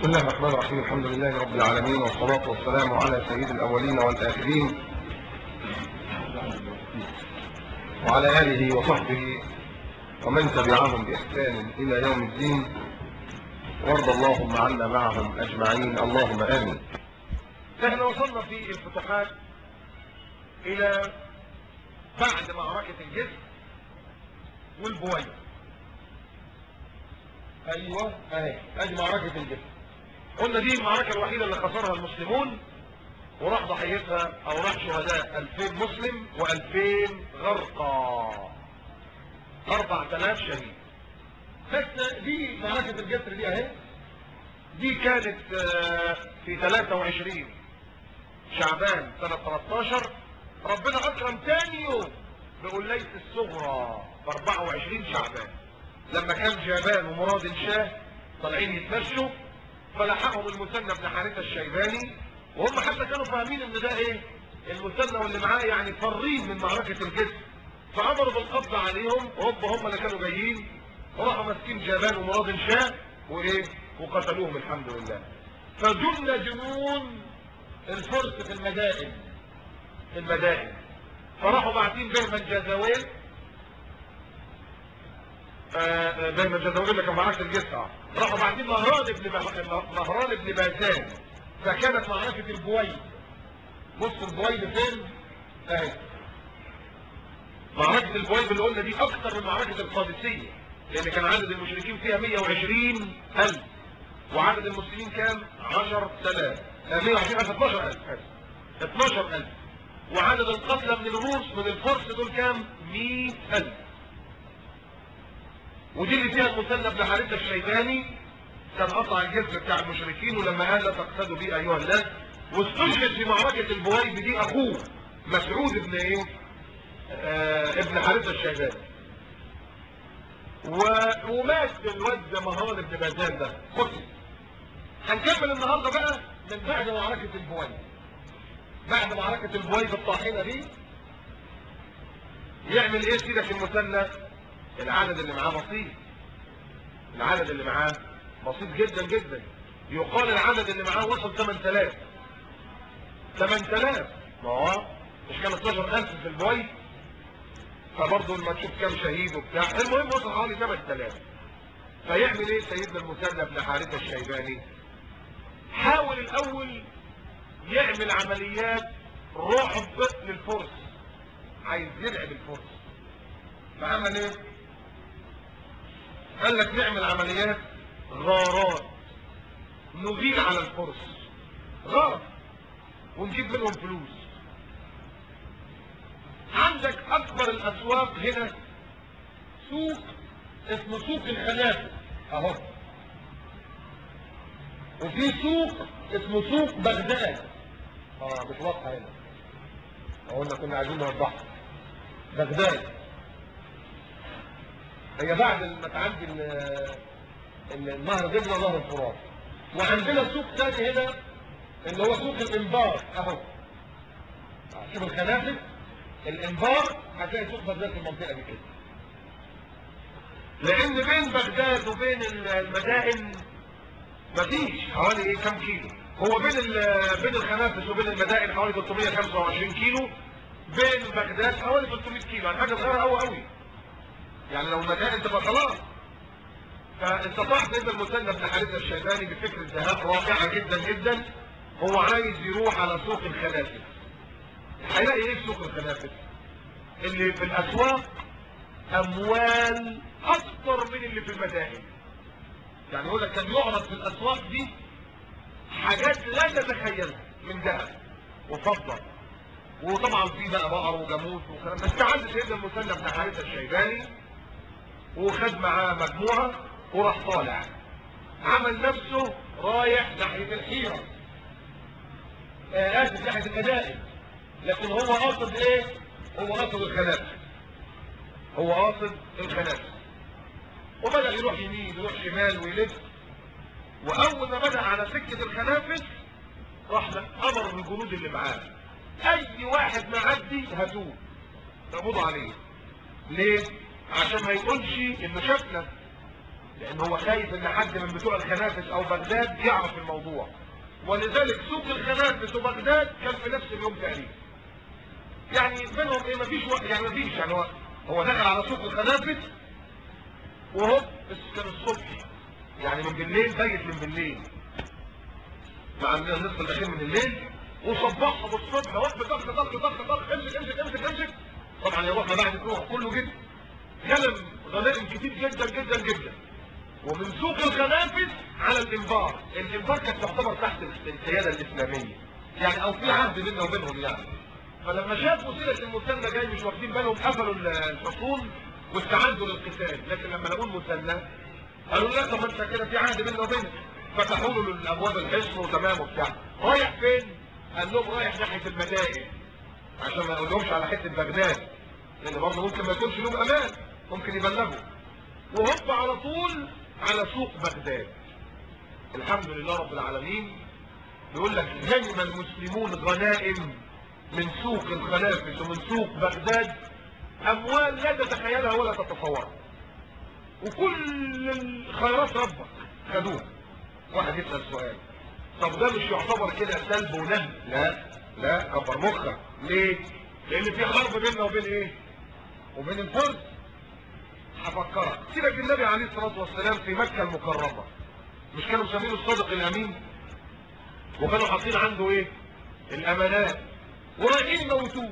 بسم الله الرحمن الرحيم الحمد لله رب العالمين والصلاة والسلام على سيد الأولين والآخرين وعلى آله وصحبه ومن تبعهم بإحسان إلى يوم الدين وارض اللهم عنا معهم أجمعين اللهم آمين احنا وصلنا في الفتوحات إلى بعد معركة الجسر والبويض ايوه اهي ادي معركة الجسر قلنا دي المعركة الوحيدة اللي خسرها المسلمون وراح ضحيتها او راح شهداء 2000 مسلم و2000 غرقى 4000 شهيد بس دي معركة الجسر دي اهي دي كانت في 23 شعبان سنة 13 ربنا اكرم تاني يوم بقلية الصغرى ب 24 شعبان لما كان جابان ومراد شاه طالعين يتمشوا فلحقهم المثنى بن حارثه الشيباني وهم حتى كانوا فاهمين ان ده ايه المثنى واللي معاه يعني فرين من معركه الجسر فامروا بالقبض عليهم وهم هم اللي كانوا جايين وراحوا ماسكين جابان ومراد شاه وايه وقتلوهم الحمد لله فجن جنون الفرس في المدائن في المدائن فراحوا باعتين بهما الجزاويل بهما الجزاويل اللي كان معركه الجسر راحوا باعتين مهران ابن مهران ابن بازان فكانت معركه البويد بص البويد فين اهي معركه البويد اللي قلنا دي اكثر من معركه القادسيه لان كان عدد المشركين فيها 120 الف وعدد المسلمين كام 10000 120 الف 12000 12000 وعدد القتلى من الروس من الفرس دول كام 100000 ودي اللي فيها المثنى بن حارثه الشيباني كان قطع الجسر بتاع المشركين ولما قال لا تقتدوا بي ايها الناس واستشهد في معركه البويب دي اخوه مسعود ابن ايه آه ابن حارثه الشيباني و... ومات الواد مهران ابن بازان ده قتل هنكمل النهارده بقى من بعد معركه البويب بعد معركة البويب الطاحنة دي يعمل ايه سيدك المثنى العدد اللي معاه بسيط العدد اللي معاه بسيط جدا جدا يقال العدد اللي معاه وصل 8000 8000 ما هو مش كان 12000 في البويب فبرضه لما تشوف كام شهيد وبتاع المهم وصل حوالي 8000 فيعمل ايه سيدنا المثنى بن حارثه الشيباني حاول الاول يعمل عمليات رعب للفرس عايز يرعب الفرس فعمل ايه قال لك نعمل عمليات غارات نغير على الفرس غارة ونجيب منهم فلوس عندك اكبر الاسواق هنا سوق اسمه سوق الخلافه اهو وفي سوق اسمه سوق بغداد اه مش واضحه هنا قلنا كنا عايزين نوضحها بغداد هي بعد ما تعدي النهر دجله نهر الفرات وعندنا سوق ثاني هنا اللي هو سوق الانبار اهو شوف الخنافس الانبار هتلاقي سوق بغداد في المنطقه دي كده لان بين بغداد وبين المدائن مفيش حوالي ايه كام كيلو هو بين بين الخنافس وبين المدائن حوالي 325 كيلو بين بغداد حوالي 300 كيلو يعني حاجه صغيره قوي قوي يعني لو المدائن تبقى خلاص فاستطاع سيدنا المثنى بن حارثه الشيباني بفكره ذهاب رائعه جدا جدا هو عايز يروح على سوق الخنافس هيلاقي ايه في سوق الخنافس اللي في الاسواق اموال اكثر من اللي في المدائن يعني يقول لك كان يعرض في الاسواق دي حاجات لا تتخيلها من ذهب وفضه وطبعا في بقى بقر وجاموس وكلام بس عند سيدنا المثنى بن حارثه الشيباني وخد معاه مجموعه وراح طالع عمل نفسه رايح ناحيه الحيره آه اسف ناحيه المدائن لكن هو قاصد ايه هو قاصد الخنافس هو قاصد الخنافس وبدأ يروح يمين يروح شمال ويلف واول ما بدأ على سكة الخنافس راح امر الجنود اللي معاه اي واحد معدي هاتوه تقبضوا عليه ليه عشان ما يقولش انه شافنا لان هو خايف ان حد من بتوع الخنافس او بغداد يعرف الموضوع ولذلك سوق الخنافس وبغداد كان في نفس اليوم تقريبا يعني بينهم ايه مفيش وقت يعني مفيش يعني هو هو دخل على سوق الخنافس وهوب بس كان الصبح يعني من بالليل بيت من بالليل مع ان النصف الاخير من الليل وصبحها بالصبح هوب ضغط ضغط ضغط ضغط امسك امسك امسك امسك طبعا يروح ما بعد الروح كله جدا غنم غنائم كتير جدا جدا جدا ومن سوق الخنافس على الانبار الانبار كانت تعتبر تحت السياده الاسلاميه يعني او في عهد بيننا وبينهم يعني فلما شافوا سيره المثنى جاي مش واخدين بالهم قفلوا الحصون واستعدوا للقتال لكن لما لقوا المثنى قالوا لا طب انت كده في عهد بيننا وبينك فتحوا له الابواب الحصن وتمام وبتاع رايح فين؟ قال لهم رايح ناحيه المدائن عشان ما يقولهمش على حته بغداد لان برضه ممكن ما يكونش لهم امان ممكن يبلغوا وهوب على طول على سوق بغداد الحمد لله رب العالمين يقول لك غنم المسلمون غنائم من سوق الخنافس ومن سوق بغداد اموال لا تتخيلها ولا تتصورها وكل الخيرات ربك خدوها واحد يسأل سؤال طب ده مش يعتبر كده سلب ونهب لا لا كبر مخك ليه لان في حرب بيننا وبين ايه وبين الفرس هفكرك سيبك النبي عليه الصلاه والسلام في مكه المكرمه مش كانوا مسمينه الصادق الامين وكانوا حاطين عنده ايه الامانات ورايحين يموتوه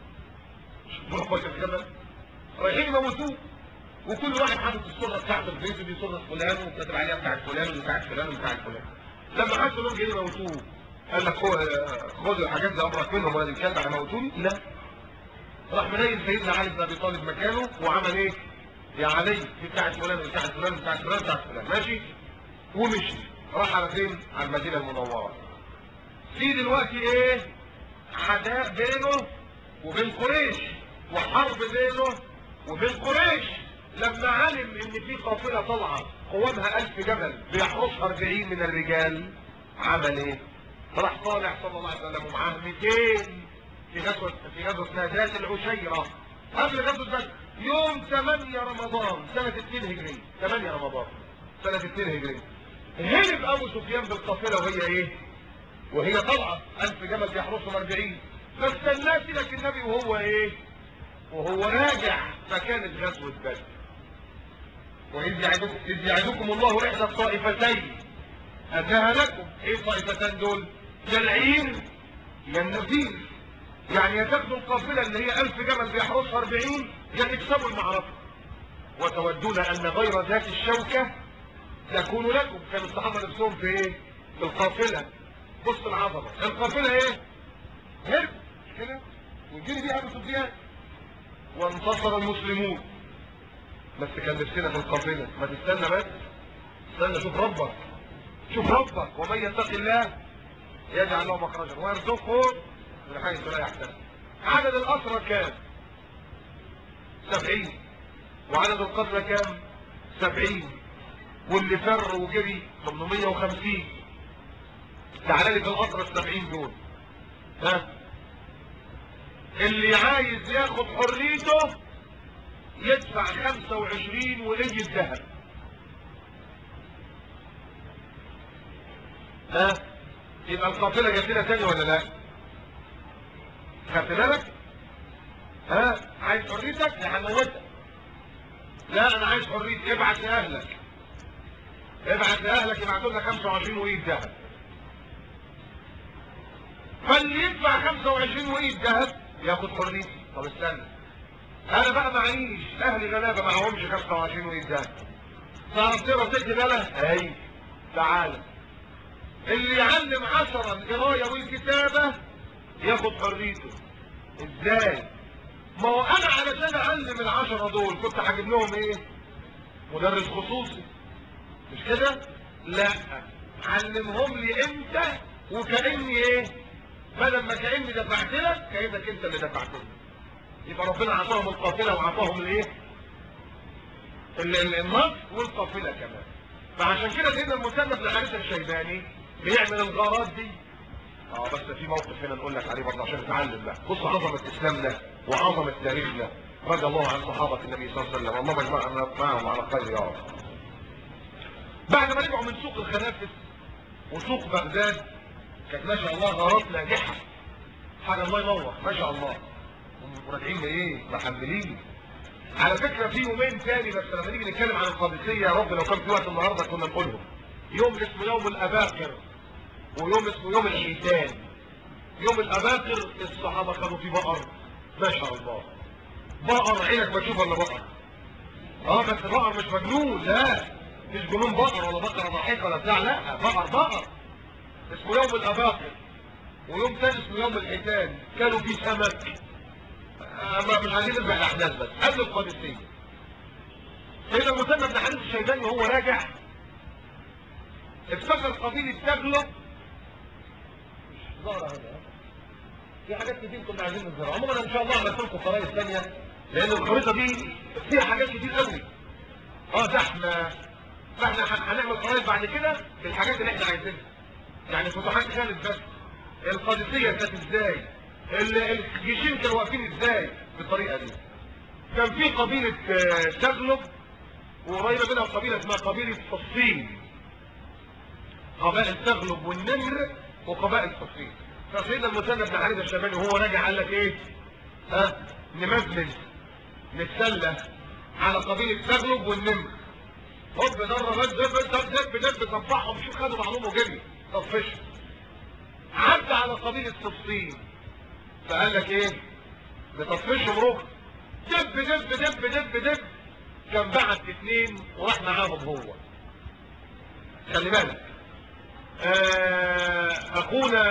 شوفوا ربك الكلام رايحين يموتوه وكل واحد حاطط الصوره بتاعته في بيته دي صوره فلان وكاتب عليها بتاعت فلان وبتاعت فلان وبتاعت فلان لما حسوا انهم جايين يموتوه قال لك هو خد الحاجات دي امرك منهم ولا الكلب هيموتوني لا راح منيل سيدنا علي بن ابي طالب مكانه وعمل ايه يا علي دي بتاعت فلان بتاعت فلان بتاعت فلان بتاعت فلان ماشي ومشي راح على فين على المدينه المنوره في دلوقتي ايه عداء بينه وبين قريش وحرب بينه وبين قريش لما علم ان في قافله طالعه قوامها ألف جبل بيحرسها 40 من الرجال عمل ايه راح طالع صلى الله عليه وسلم ومعاه 200 في غزوه في غزوه اسمها ذات العشيره قبل غزوه بدر يوم 8 رمضان سنه 2 هجريه 8 رمضان سنه 2 هجريه هرب ابو سفيان بالقافله وهي ايه وهي طالعه 1000 جمل بيحرسهم 40 فاستناه لك النبي وهو ايه وهو راجع فكانت غزوه بدر وإذ يعدكم, إذ يعدكم الله إحدى الطائفتين أنها لكم إيه الطائفتين دول؟ يا العين يا النفير يعني يا تاخدوا القافلة اللي هي ألف جمل بيحرسها 40 يا تكسبوا المعركة وتودون أن غير ذات الشوكة تكون لكم كان الصحابة نفسهم في إيه؟ في القافلة بص العظمة القافلة إيه؟ هرب كده ويجري بيها أبو سفيان وانتصر المسلمون بس كان نفسنا في القافلة ما تستنى بس استنى شوف ربك شوف ربك ومن يتق الله يجعل له مخرجا ويرزقه من حيث لا يحتسب عدد الأسرى كام؟ سبعين وعدد القتلى كام؟ سبعين واللي فر وجري 850 تعالى لي في الأسرى السبعين دول ها اللي عايز ياخد حريته يدفع 25 ولي الذهب ها يبقى القافله جت لنا تاني ولا لا خدت بالك ها عايز حريتك هنموتك لا انا عايز حريتي ابعت لاهلك ابعت لاهلك يبعتوا لنا 25 وقيد ذهب فاللي يدفع 25 وقيد ذهب ياخد حريتي طب استنى انا بقى معيش اهلي غلابه معهمش 25 وقيد ذهب تعرف تقرا تكتب انا اي تعالى اللي يعلم عشرة القراية والكتابة ياخد حريته ازاي ما هو انا علشان اعلم العشرة دول كنت هجيب لهم ايه مدرس خصوصي مش كده لا علمهم لي انت وكأني ايه بدل ما كأني دفعت لك كأنك انت اللي دفعت لي يبقى ربنا عطاهم القافلة وعطاهم الايه النص والقافلة كمان فعشان كده سيدنا المسلم لحارث الشيباني بيعمل الغارات دي اه بس في موقف هنا نقول لك عليه برضه عشان تتعلم بقى بص عظمه اسلامنا وعظمه تاريخنا رضي الله عن صحابه النبي صلى الله عليه وسلم اللهم اجمعنا معهم على خير يا رب بعد ما رجعوا من سوق الخنافس وسوق بغداد كانت ما شاء الله غارات ناجحه حاجه الله ينور ما شاء الله وراجعين بايه محملين على فكره في يومين تاني بس لما نيجي نتكلم عن القادسيه يا رب لو كان في وقت النهارده كنا نقولهم يوم اسمه يوم الاباقر ويوم اسمه يوم الحيتان يوم الاباقر الصحابه كانوا في بقر ما شاء الله بقر عينك ما تشوف الا بقر اه بس بقر مش مجنون لا مش جنون بقر ولا بقره ضحيه ولا بتاع لا بقر بقر اسمه يوم الاباقر ويوم تاني اسمه يوم الحيتان كانوا في سمك آه ما مش عايزين نرجع الاحداث بس قبل القادسيه سيدنا المثنى بن حارث الشيباني وهو راجع افتكر قبيله تغلب مش ظاهره هنا في حاجات كتير كنا عايزين نظهرها عموما ان شاء الله عملت لكم خرائط ثانيه لان الخريطه دي فيها حاجات كتير قوي اه زحمه فاحنا هنعمل خرائط بعد كده في الحاجات اللي احنا عايزينها يعني فتوحات خالد بس القادسيه كانت ازاي الجيشين كانوا واقفين ازاي بالطريقه دي كان في قبيله تغلب وقريبه منها قبيله اسمها قبيله فصين قبائل تغلب والنمر وقبائل فصين فسيدنا المثنى بن حارث الشيباني وهو راجع قال لك ايه ها نمزمز نتسلى على قبيله تغلب والنمر هوب ضرب دب دب دب دب طبعهم شوف خدوا معلومه وجري طفشوا عدى على قبيله فصين فقال لك ايه نطفشهم روح دب دب دب دب دب كان بعت اثنين وراح معاهم هو خلي بالك آه اخونا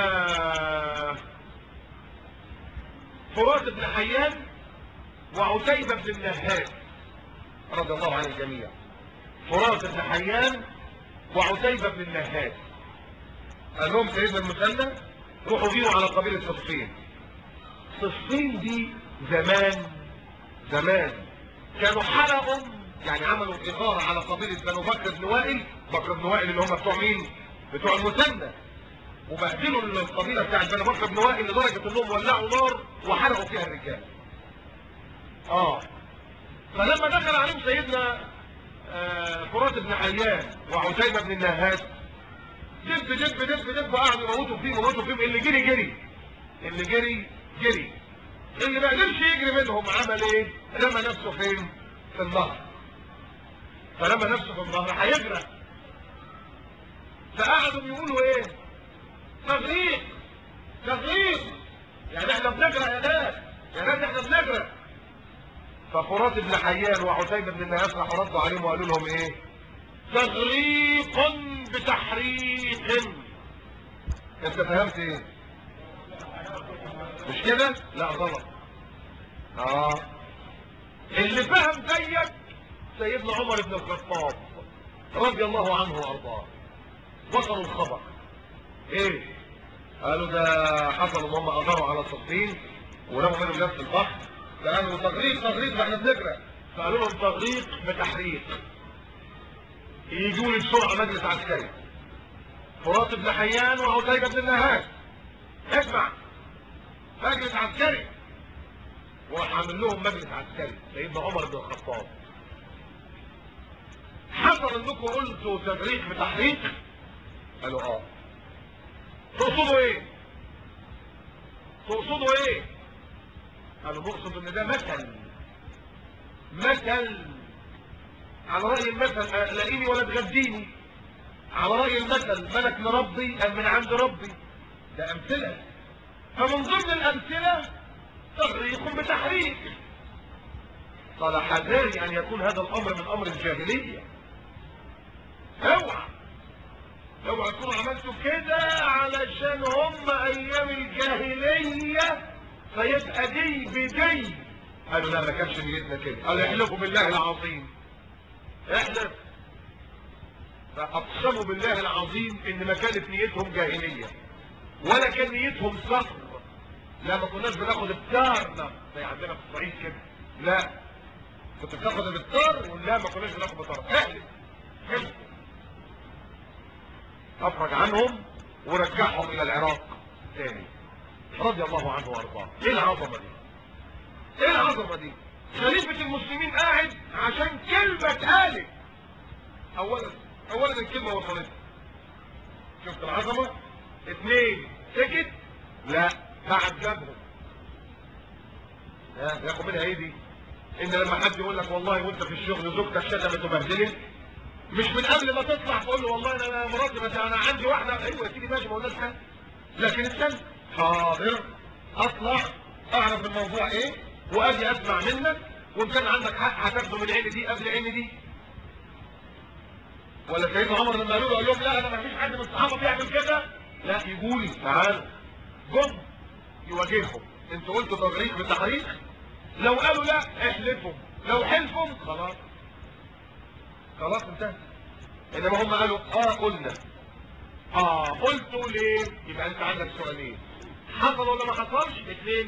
فرات بن حيان وعتيبة بن النهاد رضي الله عن الجميع فرات بن حيان وعتيبة بن النهاد قال لهم سيدنا المثنى روحوا بيهم على قبيلة فصين فصين دي زمان زمان كانوا حرقوا يعني عملوا إغارة على قبيلة بنو بكر بن وائل بكر بن وائل اللي هم بتوع مين بتوع المثنى وبهدلوا القبيلة بتاعت بنو بكر بن وائل لدرجة انهم ولعوا نار وحرقوا فيها الرجال اه فلما دخل عليهم سيدنا آه فرات بن حيان وعتيبة بن النهاد دب دب دب دب قعدوا يموتوا فيه يموتوا فيهم اللي جري جري اللي جري جري اللي ما قدرش يجري منهم عمل ايه رمى نفسه فين في النهر فرمى نفسه في النهر هيغرق فقعدوا بيقولوا ايه تغريق تغريق يعني احنا بنغرق يا ناس يا ناس احنا بنغرق ففرات بن حيان وعتيبة بن النهاس راحوا ردوا عليهم وقالوا لهم ايه تغريق بتحريق انت فهمت ايه مش كده لا غلط اه اللي فهم زيك سيدنا عمر بن الخطاب رضي الله عنه وارضاه وصلوا الخبر ايه قالوا ده حصل ان هم قدروا على صفين ورموا منهم نفس البحر فقالوا تغريق تغريق احنا بنغرق فقالوا لهم تغريق بتحريق يجوا لي بسرعه مجلس عسكري فرات بن حيان وعتيبه بن النهاد اسمع مجلس عسكري وراح عامل لهم مجلس عسكري سيدنا عمر بن الخطاب حصل انكم قلتوا تغريق بتحريق قالوا اه تقصدوا ايه تقصدوا ايه قالوا نقصد ان ده مثل مثل على رأي المثل لاقيني ولا تغديني على رأي المثل ملك مربي قال من عند ربي ده امثلة فمن ضمن الامثلة تغريق بتحريك قال حذاري ان يكون هذا الامر من امر الجاهلية اوعى اوعى تكونوا عملتوا كده علشان هم ايام الجاهلية فيبقى دي بدي قالوا لا ما كانش نيتنا كده قالوا احلفوا بالله العظيم احلف فاقسموا بالله العظيم ان ما كانت نيتهم جاهلية ولا كان نيتهم صخر لا ما كناش بناخد التار زي عندنا في الصعيد كده لا كنت بتاخد التار ولا ما كناش بناخد التار احلف احلف افرج عنهم ورجعهم الى العراق تاني رضي الله عنه وارضاه ايه العظمه دي ايه العظمه دي خليفه المسلمين قاعد عشان كلمه اتقالت اولا اولا الكلمه وصلت شفت العظمه اثنين سكت لا بعد جابهم ها ياخد منها ايه دي ان لما حد يقول لك والله وانت في الشغل زوجتك شتمت وبهدلت مش من قبل ما تطلع تقول له والله انا مراتي بس انا عندي واحده ايوه يا سيدي ماشي ما قلناش حاجه لكن استنى حاضر اطلع اعرف الموضوع ايه واجي اسمع منك وان كان عندك حق هتاخده من عيني دي قبل عيني دي ولا سيدنا عمر لما قالوا له قال لهم لا انا ما فيش حد من الصحابه بيعمل كده لا يجوا لي تعالوا جم يواجههم انتوا قلتوا تغريق بتحريق لو قالوا لا احلفهم لو حلفهم خلاص خلاص انتهى انما هم قالوا اه قلنا اه قلتوا ليه يبقى انت عندك سؤالين حصل ولا ما حصلش اثنين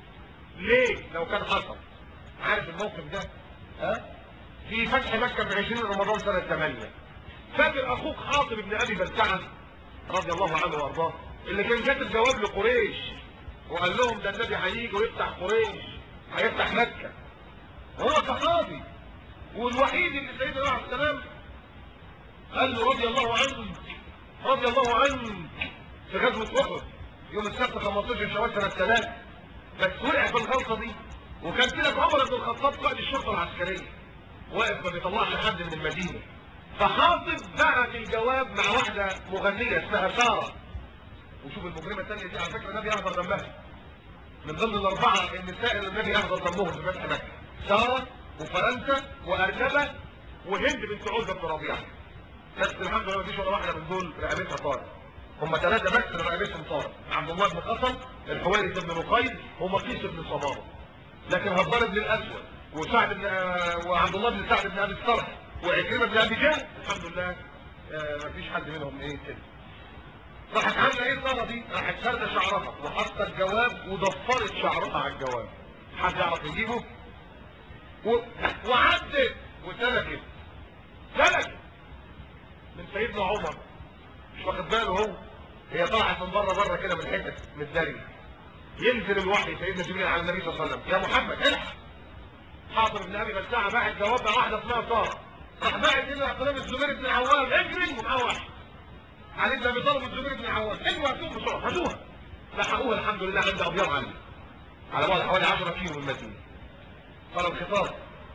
ليه لو كان حصل عارف الموقف ده ها في فتح مكة في 20 رمضان سنة 8 فاكر اخوك حاطب بن ابي بلتعه رضي الله عنه وارضاه اللي كان كاتب جواب لقريش وقال لهم ده النبي هيجي ويفتح قريش هيفتح مكة هو صحابي والوحيد اللي سيدنا عليه السلام قال له رضي الله عنه رضي الله عنه في غزوة أحد يوم السبت 15 شوال سنة 3 بس وقع في الغلطة دي وكان كده عمر بن الخطاب قائد الشرطة العسكرية واقف ما بيطلعش حد من المدينة فحاطب بعت الجواب مع واحدة مغنية اسمها سارة وشوف المجرمة الثانية دي على فكرة النبي يحضر دمها من ضمن الأربعة النساء اللي النبي يحضر دمهم في فتح مكة سارة وفرنسا وأرنبة وهند بنت عزة بن ربيعة بس الحمد لله مفيش ولا واحدة من دول رقبتها طارت هم ثلاثة بس اللي رقبتهم طارت عبد الله بن قسم الحوارث بن نقيب ومقيس بن صبابة لكن هبار بن الأسود وسعد بن وعبد الله بن سعد بن أبي الصرح وعكرمة بن أبي جهل الحمد لله آه مفيش حد منهم ايه كده راحت عامله ايه الطاره دي؟ راحت فارده شعرها وحاطه الجواب وضفرت شعرها على الجواب حد يعرف يجيبه؟ و... وعدت وسلكت سلكت من سيدنا عمر مش واخد باله هو هي طلعت من بره بره كده من حته من الدري ينزل الوحي سيدنا جبريل على النبي صلى الله عليه وسلم يا محمد الحق حاضر بن ابي بلتعه باعت جواب مع واحده اسمها ساره راح باعت الى عبد الله بن الزبير بن عوام اجري ومعاه واحد علي بن ابي طالب الزبير بن عوام اجروا هاتوهم بسرعه هاتوها لحقوها الحمد لله عند ابيض علي على بعد حوالي 10 كيلو من المدينه قال الخطاب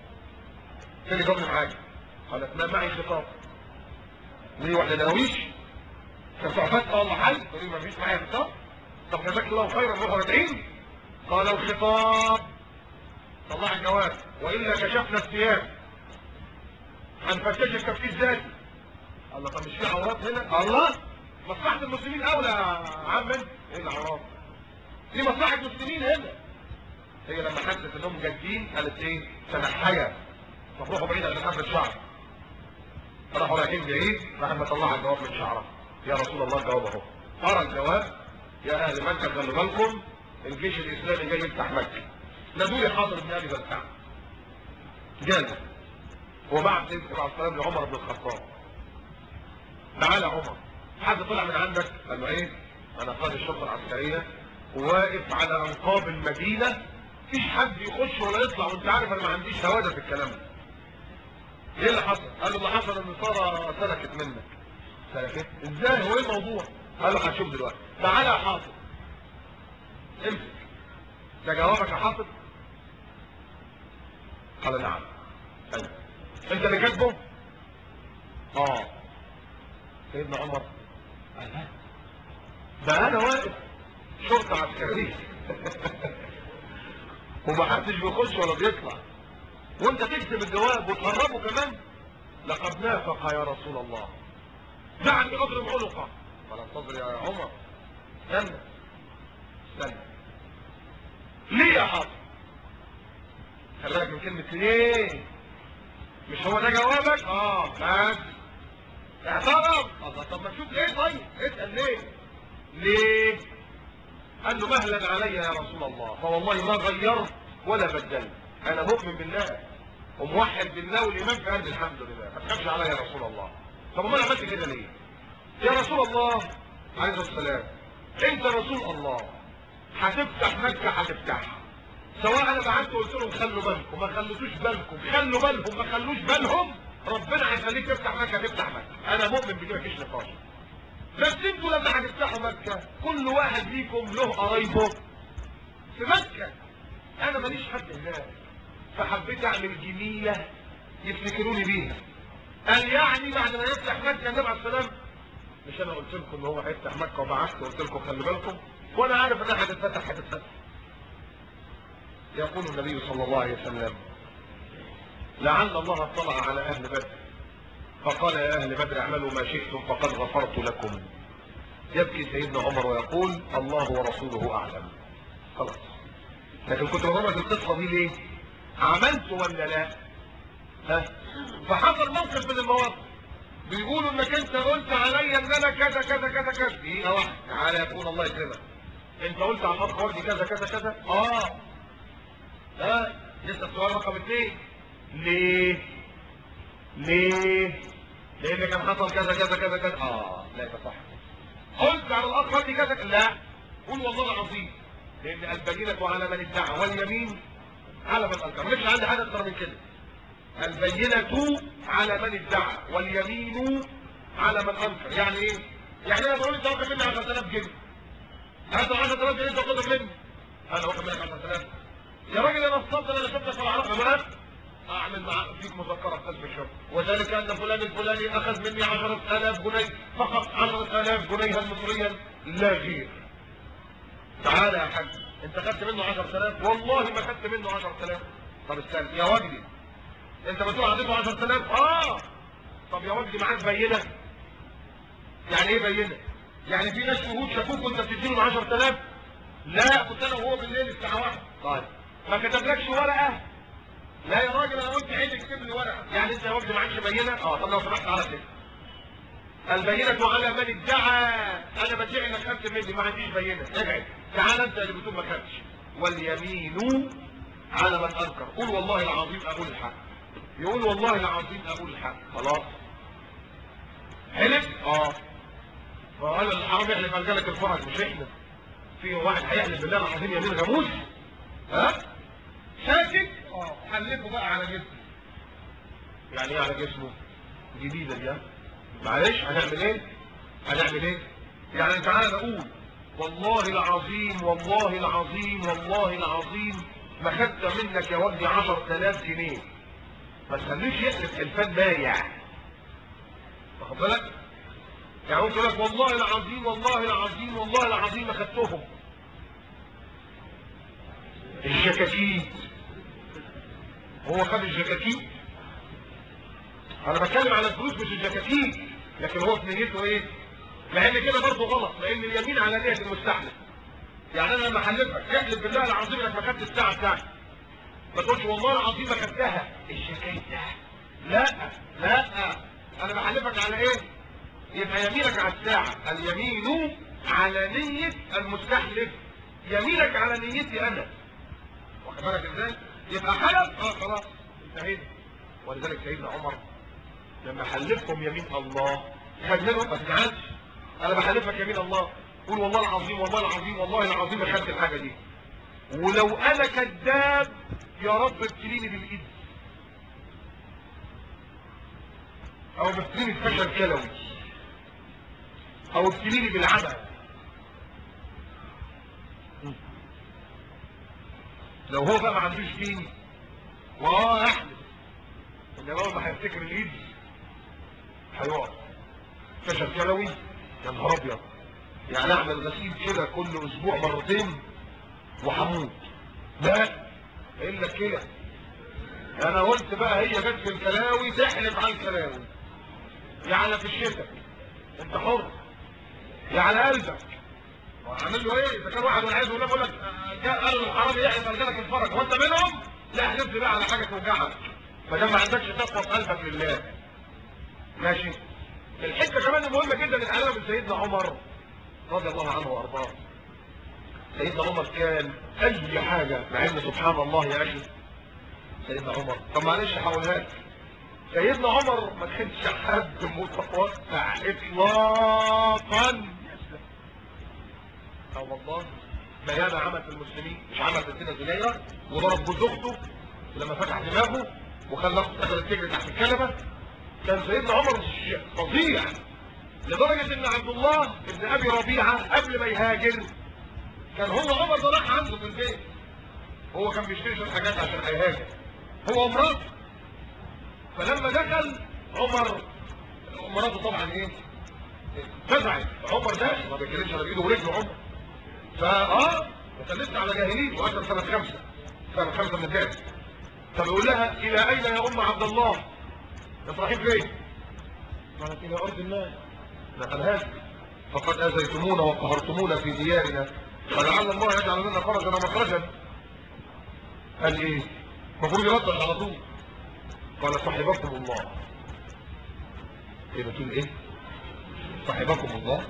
فين اللي جابني معاك قالت ما معي خطاب ليه واحنا دراويش كان صعبات اه الله حي تقول ما فيش معايا خطاب طب جزاك الله خيرا نروح راجعين قال الخطاب طلع الجواب والا كشفنا الثياب هنفتشك تفتيش ذاتي الله طب مش في عورات هنا الله مصلحة المسلمين اولى يا عم انت ايه العورات دي مصلحة المسلمين هنا هي لما حست انهم جادين قالت ايه تنحيا طب روحوا بعيد عن حبة شعر راحوا رايحين بعيد راح مطلع الجواب من شعرها يا رسول الله الجواب اهو قرا الجواب يا اهل مكة خلوا بالكم الجيش الاسلامي جاي يفتح مكة نادوا لي حاضر بن ابي بلتع جانا وبعد سيدنا عليه السلام لعمر بن الخطاب تعالى عمر حد طلع من عندك قال له ايه انا قائد الشرطه العسكريه وواقف على انقاض المدينه مفيش حد يخش ولا يطلع وانت عارف انا ما عنديش هواده في الكلام ده ايه اللي حصل قال له اللي حصل ان ساره سلكت منك سلكت ازاي هو ايه الموضوع قال له هتشوف دلوقتي تعالى يا حافظ امسك ده جوابك يا حافظ قال نعم ايوه انت اللي كاتبه اه سيدنا عمر قال لا ده انا واقف شرطة عسكرية ومحدش بيخش ولا بيطلع وانت تكتب الجواب وتهربه كمان لقد نافق يا رسول الله دعني اضرب عنقه قال انتظر يا عمر استنى استنى ليه يا حاضر خلي بالك من كلمة ليه مش هو ده جوابك اه بس اعترف الله طب ما تشوف ليه طيب اسال ليه ليه قال له مهلا علي يا رسول الله فوالله ما غيرت ولا بدلت انا مؤمن بالله وموحد بالله والايمان في قلبي الحمد لله ما تخافش عليا يا رسول الله طب ما انا عملت كده ليه يا رسول الله عليه الصلاه والسلام انت رسول الله هتفتح مكه هتفتحها سواء انا بعت قلت لهم خلوا بالكم ما خلوتوش بالكم خلوا بالهم ما خلوش بالهم ربنا هيخليك تفتح مكه تفتح مكه انا مؤمن بدي مفيش نقاش بس انتوا لما هتفتحوا مكه كل واحد ليكم له قرايبه في مكه انا ماليش حد هناك فحبيت اعمل جميله يفتكروني بيها قال يعني بعد ما يفتح مكه النبي عليه السلام مش انا قلت لكم ان هو هيفتح مكه وبعثت قلت لكم خلي بالكم وانا عارف انها هتتفتح هتتفتح يقول النبي صلى الله عليه وسلم لعل الله اطلع على اهل بدر فقال يا اهل بدر اعملوا ما شئتم فقد غفرت لكم يبكي سيدنا عمر ويقول الله ورسوله اعلم خلاص لكن كنت بضرب القصه دي ليه عملت ولا لا ها فحصل موقف من المواقف بيقولوا انك انت قلت عليا ان انا كذا كذا كذا كذا دقيقه واحده تعالى يقول الله يكرمك انت قلت على الاخ وردي كذا كذا كذا اه ها لسه السؤال رقم اثنين ليه ليه لان كان حصل كذا كذا كذا كذا اه لا يبقى صح قلت على الاخ وردي كذا كذا لا قول والله العظيم لان البينه على من ادعى واليمين على من انكر مش عندي حاجه اكتر من كده البينة على من ادعى واليمين على من انكر يعني ايه يعني انا بقول انت واخد مني 10000 جنيه هات 10000 جنيه انت واخدهم مني انا واخد منك 10000 يا راجل انا اتفضل انا شفتك في العلاقه معاك اعمل معاك فيك مذكره بكسب الشر وذلك ان فلان الفلاني اخذ مني 10000 جنيه فقط 10000 جنيها مصريا لا غير تعالى يا حاج انت خدت منه 10000 والله ما خدت منه 10000 طب استنى يا وجدي انت بتقول عطيته 10000 اه طب يا وجدي معاك بينه يعني ايه بينه يعني في ناس شهود شافوك وانت بتديله 10000 لا كنت انا وهو بالليل الساعه 1 طيب ما كتبلكش ورقه لا يا راجل انا قلت عيد اكتب لي ورقه يعني انت يا وجدي معكش بينه اه طب لو سمحت على كده البينة على من ادعى انا بدعي انك خدت مني ما عنديش بينة ابعد تعال انت اللي بتقول ما خدتش واليمين على من انكر قول والله العظيم اقول الحق يقول والله العظيم اقول الحق خلاص حلف اه فقال الحرام يحلف قال لك الفرج مش احنا في واحد هيحلف بالله العظيم يمين غموس ها ساكت اه حلفه بقى على جسمه يعني ايه على جسمه جديده دي ها؟ معلش هنعمل ايه هنعمل ايه يعني تعالى نقول والله العظيم والله العظيم والله العظيم ما خدت منك يا وجدي 10000 جنيه ما تخليش يحلف حلفان بايع واخد بالك يعني قلت لك والله العظيم والله العظيم والله العظيم ما خدتهم الجكاكيت هو خد الجكاكيت انا بتكلم على الفلوس مش الجكاكيت لكن هو في نيته ايه لان كده برضه غلط لان اليمين على نيه المستحلف يعني انا لما احلفك احلف بالله العظيم انك ما خدت الساعه بتاعتي ما تقولش والله العظيم ما خدتها الشكاية لا لا انا بحلفك على ايه يبقى يمينك على الساعة اليمين على نية المستحلف يمينك على نيتي انا واخد بالك ازاي يبقى حلف اه خلاص انتهينا ولذلك سيدنا عمر لما حلفهم يمين الله خد منهم ما تزعلش انا بحلفك يمين الله قول والله العظيم والله العظيم والله العظيم ما خدت الحاجه دي ولو انا كذاب يا رب ابتليني بالايد او ابتليني بفشل كلوي او ابتليني بالعمى لو هو بقى ما عندوش دين واه احلف ان اول ما هيفتكر الايد هيقع فشل كلوي يا نهار ابيض يعني اعمل غسيل كده كل اسبوع مرتين وهموت لا الا كده انا قلت بقى هي جت في الكلاوي تحلف على الكلاوي يعني في الشتاء انت حر يا على قلبك وعامل له ايه اذا كان واحد والعياذ بالله بيقول لك جاء قالوا الحرامي يحلف قال لك الفرج وانت منهم لا احلف لي بقى على حاجه توجعك ما دام ما عندكش تقوى في قلبك لله ماشي الحته كمان المهمه جدا نتعلمها من سيدنا عمر رضي الله عنه وارضاه سيدنا عمر كان اي حاجة مع ان سبحان الله يا اخي سيدنا عمر طب معلش هقولها لك سيدنا عمر ما كانش حد متوقع اطلاقا اه والله ما ياما عمل في المسلمين مش عمل في سيدنا زنيرة وضرب جوز اخته لما فتح دماغه وخلى اخته دخلت تجري تحت الكنبه كان سيدنا عمر فظيع لدرجة ان عبد الله ابن ابي ربيعة قبل ما يهاجر كان هو عمر ده راح عنده في البيت هو كان بيشتري شوية حاجات عشان هيهاجر هو ومراته فلما دخل عمر مراته طبعا ايه فزعت عمر ده ما بيتكلمش على ايده ورجله عمر فاه كان لسه على جاهليه واخر سنه خمسه سنه خمسه من الجاهل فبيقول لها الى اين يا ام عبد الله انت رايحين فين قالت الى ارض الله دخلها فقد اذيتمونا وقهرتمونا في ديارنا فلعل الله يجعل لنا فرجا ومخرجا قال ايه المفروض يرد على طول قال صاحبكم الله ايه بتقول ايه صاحبكم الله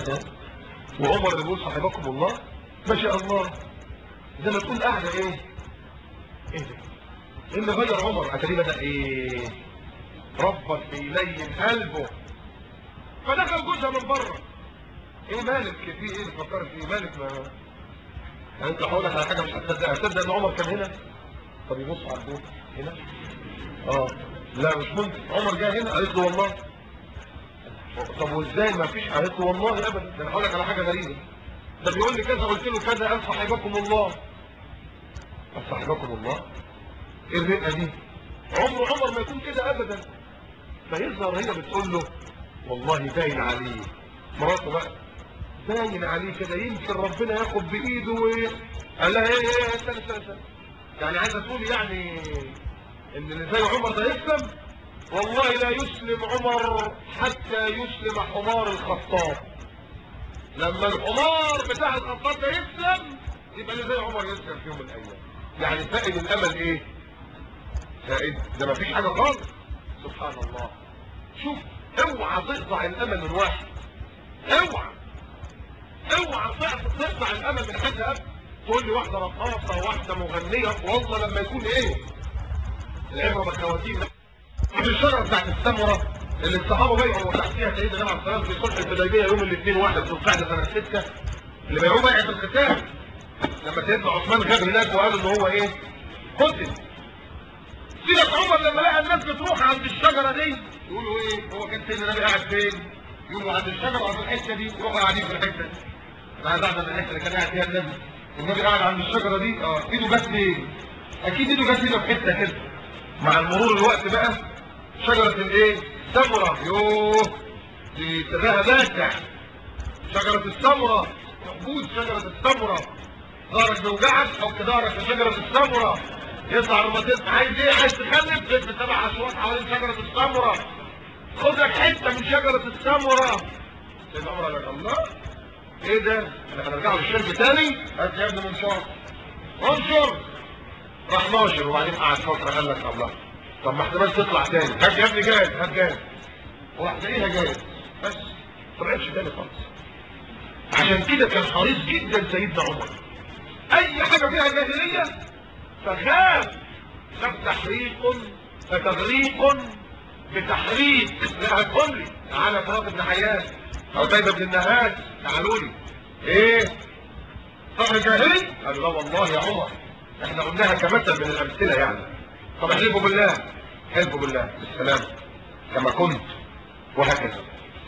وعمر اللي بيقول صاحبكم الله ما شاء الله زي ما تقول قاعده ايه ايه ده ايه اللي غير عمر اتاري بدا ايه ربط بيلين قلبه فدخل جوزها من بره ايه مالك في ايه بتفكر في ايه مالك ما يعني انت هقول لك على حاجه مش هتصدقها تصدق ان عمر كان هنا طب يبص على الجوز هنا اه لا مش ممكن عمر جه هنا قالت له والله طب وازاي ما فيش قالت له والله ابدا ده انا هقول لك على حاجه غريبه ده بيقول لي كذا قلت له كذا قال صاحبكم الله قال صاحبكم الله ايه الرقه دي عمر عمر ما يكون كده ابدا فيظهر هي بتقول له والله باين عليه مراته بقى باين عليه كده يمكن ربنا ياخد بايده و قال لها ايه ايه استنى استنى استنى يعني عايزه تقول يعني ان اللي زي عمر ده يسلم والله لا يسلم عمر حتى يسلم حمار الخطاب لما الحمار بتاع الخطاب ده يسلم يبقى اللي زي عمر يسلم في يوم من الايام يعني فائد الامل ايه فائد ده ما فيش حاجه خالص سبحان الله شوف اوعى تقطع الامل من واحد اوعى اوعى تقطع الامل من حد ابدا تقول لي واحده رقاصه واحده مغنيه والله لما يكون ايه العبره بالخواتيم في الشجره بتاعت السمره اللي الصحابه بيعوا تحتيها سيدنا النبي عليه الصلاه في صلح الحديبيه يوم الاثنين واحد ذو القعده سنه 6 اللي بيعوا بيعه الختام لما سيدنا عثمان غاب هناك وقالوا ان هو ايه قتل سيدنا عمر لما لقى الناس بتروح عند الشجره دي يقولوا ايه هو كان سيدنا النبي قاعد فين يقولوا عند الشجره عند الحته دي يروحوا قاعدين في الحته دي بعد بعد الحته اللي كان قاعد فيها النبي والنبي قاعد عند الشجره دي اه ايده جت فين اكيد ايده جت هنا في حته كده مع مرور الوقت بقى شجره الايه السمره يوه دي سرها باسع شجره السمره موجود شجره السمره ظهرك بيوجعك حط ظهرك في شجره السمره يطلع روماتيزم عايز ايه عايز تخلف ست سبع اشواط حوالين شجره السمره خد لك حته من شجره السمره سيدنا عمر قال لك الله ايه ده احنا هنرجع للشرب تاني هات يا ابني منشار انشر راح ناشر وبعدين قعد فتره قال لك الله طب ما احتمال تطلع تاني هات يا ابني جاهز هات جاهز وراح تلاقيها جاهز بس ما طلعتش تاني خالص عشان كده كان حريص جدا سيدنا عمر اي حاجه فيها جاهليه فخاف خاف تحريق فتغريق بتحريق لا هتقول لي تعالى فراط بن حيان او دايما بن النهاد تعالوا لي ايه صح جاهلي قال لا والله يا عمر احنا قلناها كمثل من الامثله يعني طب احلفوا بالله احلفوا بالله بالسلام كما كنت وهكذا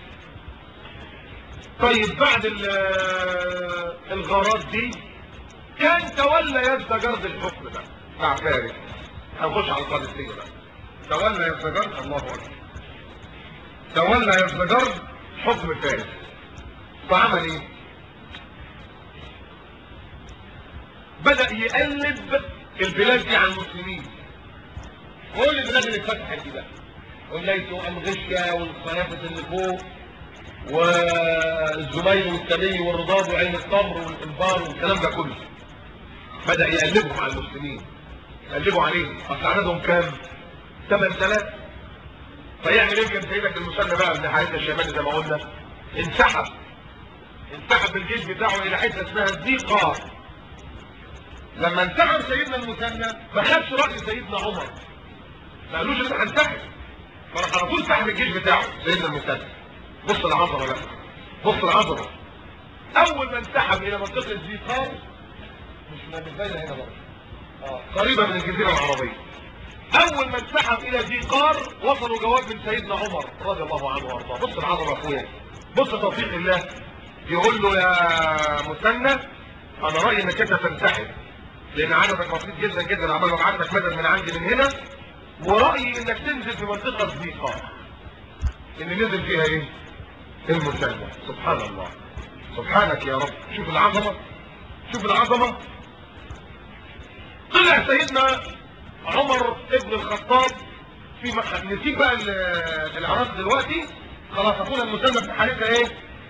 طيب بعد الغارات دي كان تولى يزدجرد الحكم بقى مع فارس هنخش على القادسية بقى تولى يزدجرد الله اكبر تولى يزدجرد حكم فارس فعمل ايه بدأ يقلب البلاد دي على المسلمين كل البلاد اللي اتفتحت دي بقى والليث وامغشيا والخلافة اللي فوق والزبير والتمي والرضاد وعين التمر والانبار والكلام ده كله بدأ يقلبهم على المسلمين يقلبوا عليهم اصل عددهم كام 8000 فيعمل ايه كان سيدك المثنى بقى ابن حارثه الشمالي زي ما قلنا انسحب انسحب بالجيش بتاعه الى حته اسمها الزيقه لما انسحب سيدنا المثنى ما خدش راي سيدنا عمر ما قالوش انت هنسحب فراح على طول سحب الجيش بتاعه سيدنا المثنى بص العظمه بقى بص العظمه اول ما انسحب الى منطقه الزيقار مش مش زي هنا برضه اه قريبه من الجزيره العربيه اول ما انسحب الى ذي قار وصلوا جواب من سيدنا عمر رضي الله عنه وارضاه بص العظمه يا اخويا بص توفيق الله يقول له يا مثنى انا رايي انك انت تنسحب لان عددك بسيط جدا جدا عمال ببعت لك مدد من عندي من هنا ورايي انك تنزل في منطقه ذي قار اللي نزل فيها ايه المثنى سبحان الله سبحانك يا رب شوف العظمه شوف العظمه طلع سيدنا عمر ابن الخطاب في مح... نسيب بقى ال- العراق دلوقتي خلاص اخونا المسلم في حالتها ايه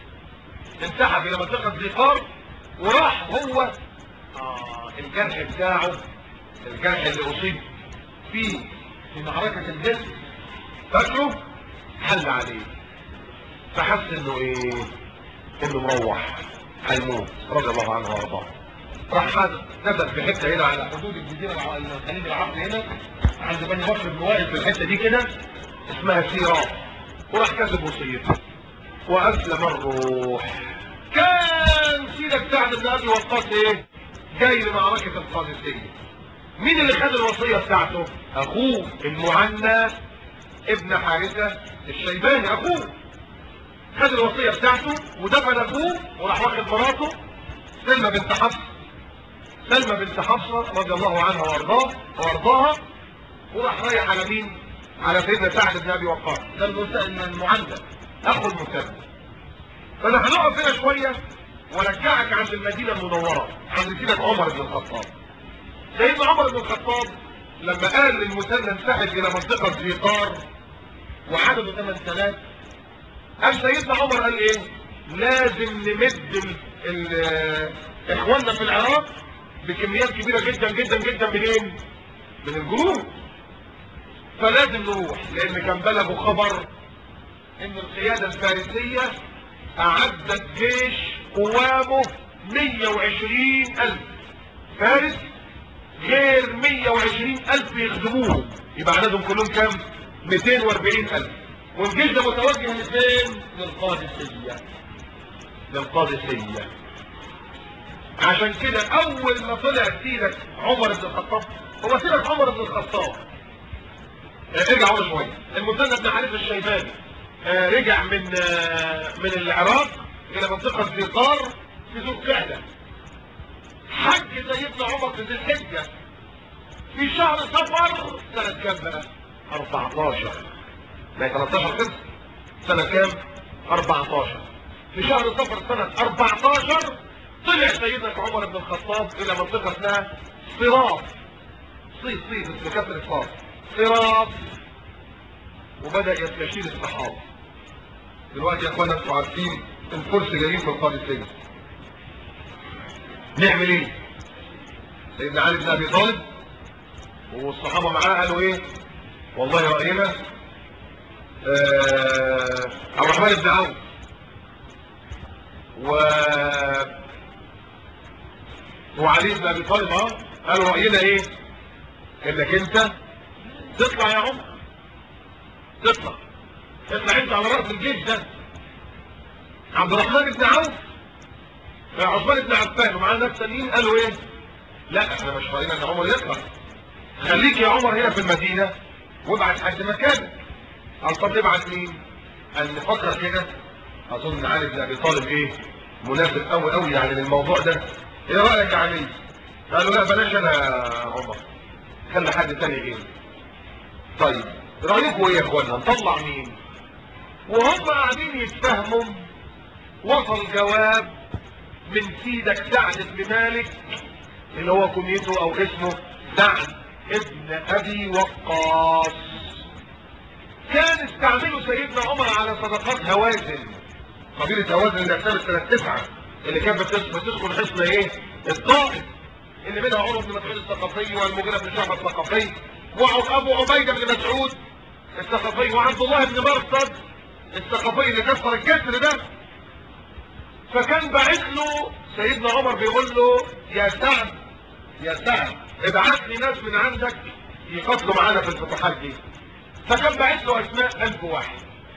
انسحب الى منطقه زيقار وراح هو آه الجرح بتاعه الجرح اللي اصيب فيه في معركه الجسم فاكره حل عليه فحس انه ايه انه مروح هيموت رضي الله عنه وارضاه راح هذا نزل في حته هنا على حدود الجزيره الع- الخليج العربي هنا عند بني بكر بن وائل في الحته دي كده اسمها سيراف وراح كاتب وصيته واسلم الروح كان سيدك سعد بن ابي وقاص ايه جاي لمعركه القادسيه مين اللي خد الوصيه بتاعته اخوه المعنى ابن حارثه الشيباني اخوه خد الوصيه بتاعته ودفن اخوه وراح واخد مراته سلمى بنت حفص سلمى بنت حفصه رضي الله عنها وارضاه وارضاها وراح رايح على مين؟ على سيدنا سعد بن ابي وقاص ده المس- المعلم اخو المسلم فانا هنقف هنا شويه وارجعك عند المدينه المنوره عند سيدك عمر بن الخطاب سيدنا عمر بن الخطاب لما قال للمثنى انسحب الى منطقه زيقار وعدده 8000 قال سيدنا عمر قال ايه لازم نمد ال- ال- اخواننا في العراق بكميات كبيره جدا جدا جدا منين من الجنود فلازم نروح لان كان بلغوا خبر ان القياده الفارسيه اعدت جيش قوامه 120 الف فارس غير 120 الف يخدموهم يبقى عددهم كلهم كام 240 الف والجيش ده متوجه لفين للقادسيه للقادسيه عشان كده اول ما طلع سيرة عمر بن الخطاب هو سيرة عمر بن الخطاب آه، ارجع ورا شويه المثنى بن حارث الشيباني آه، رجع من آه، من العراق الى منطقه زيقار في ذو القعده حج سيدنا عمر في ذي الحجه في شهر صفر سنه كام بقى 14 ما هي 13 كده سنه كام 14 في شهر صفر سنه 14 طلع سيدنا عمر بن الخطاب الى منطقه اسمها صراف صيد صيد بكسر الصاد صراف وبدا يستشير الصحابه دلوقتي يا اخوانا انتوا عارفين الفرس جايين في القادسيه نعمل ايه سيدنا علي بن ابي طالب والصحابه معاه قالوا ايه والله راينا آه عبد الرحمن بن عوف و وعلي بن ابي طالب اه قالوا راينا ايه انك انت تطلع يا عمر تطلع اطلع انت على راس الجيش ده عبد الرحمن بن عوف عثمان بن عفان ومعاه ناس تانيين قالوا ايه لا احنا مش راينا ان عمر يطلع خليك يا عمر هنا في المدينه وابعت حد مكانك قال طب نبعت مين قال نفكر كده اظن علي بن ابي طالب ايه مناسب قوي قوي يعني للموضوع ده ايه رايك يا علي قالوا لا بلاش انا يا عمر خلي حد تاني غيري طيب رايكم ايه يا اخوانا نطلع مين وهم قاعدين يتفهموا وصل جواب من سيدك سعد بن مالك اللي هو كنيته او اسمه سعد ابن ابي وقاص كان استعملوا سيدنا عمر على صدقات هوازن قبيلة هوازن اللي احتمت سنة تسعة اللي كانت بتس- بتسكن حصن ايه الطائف اللي منها عمر بن مسعود الثقفي والمغيرة بن شعبة الثقفي وابو عبيدة بن مسعود الثقفي وعبد الله بن مرصد الثقفي اللي كسر الجسر ده فكان باعت له سيدنا عمر بيقول له يا سعد يا سعد ابعت لي ناس من عندك يقاتلوا معانا في الفتوحات دي فكان باعت له اسماء ألف واحد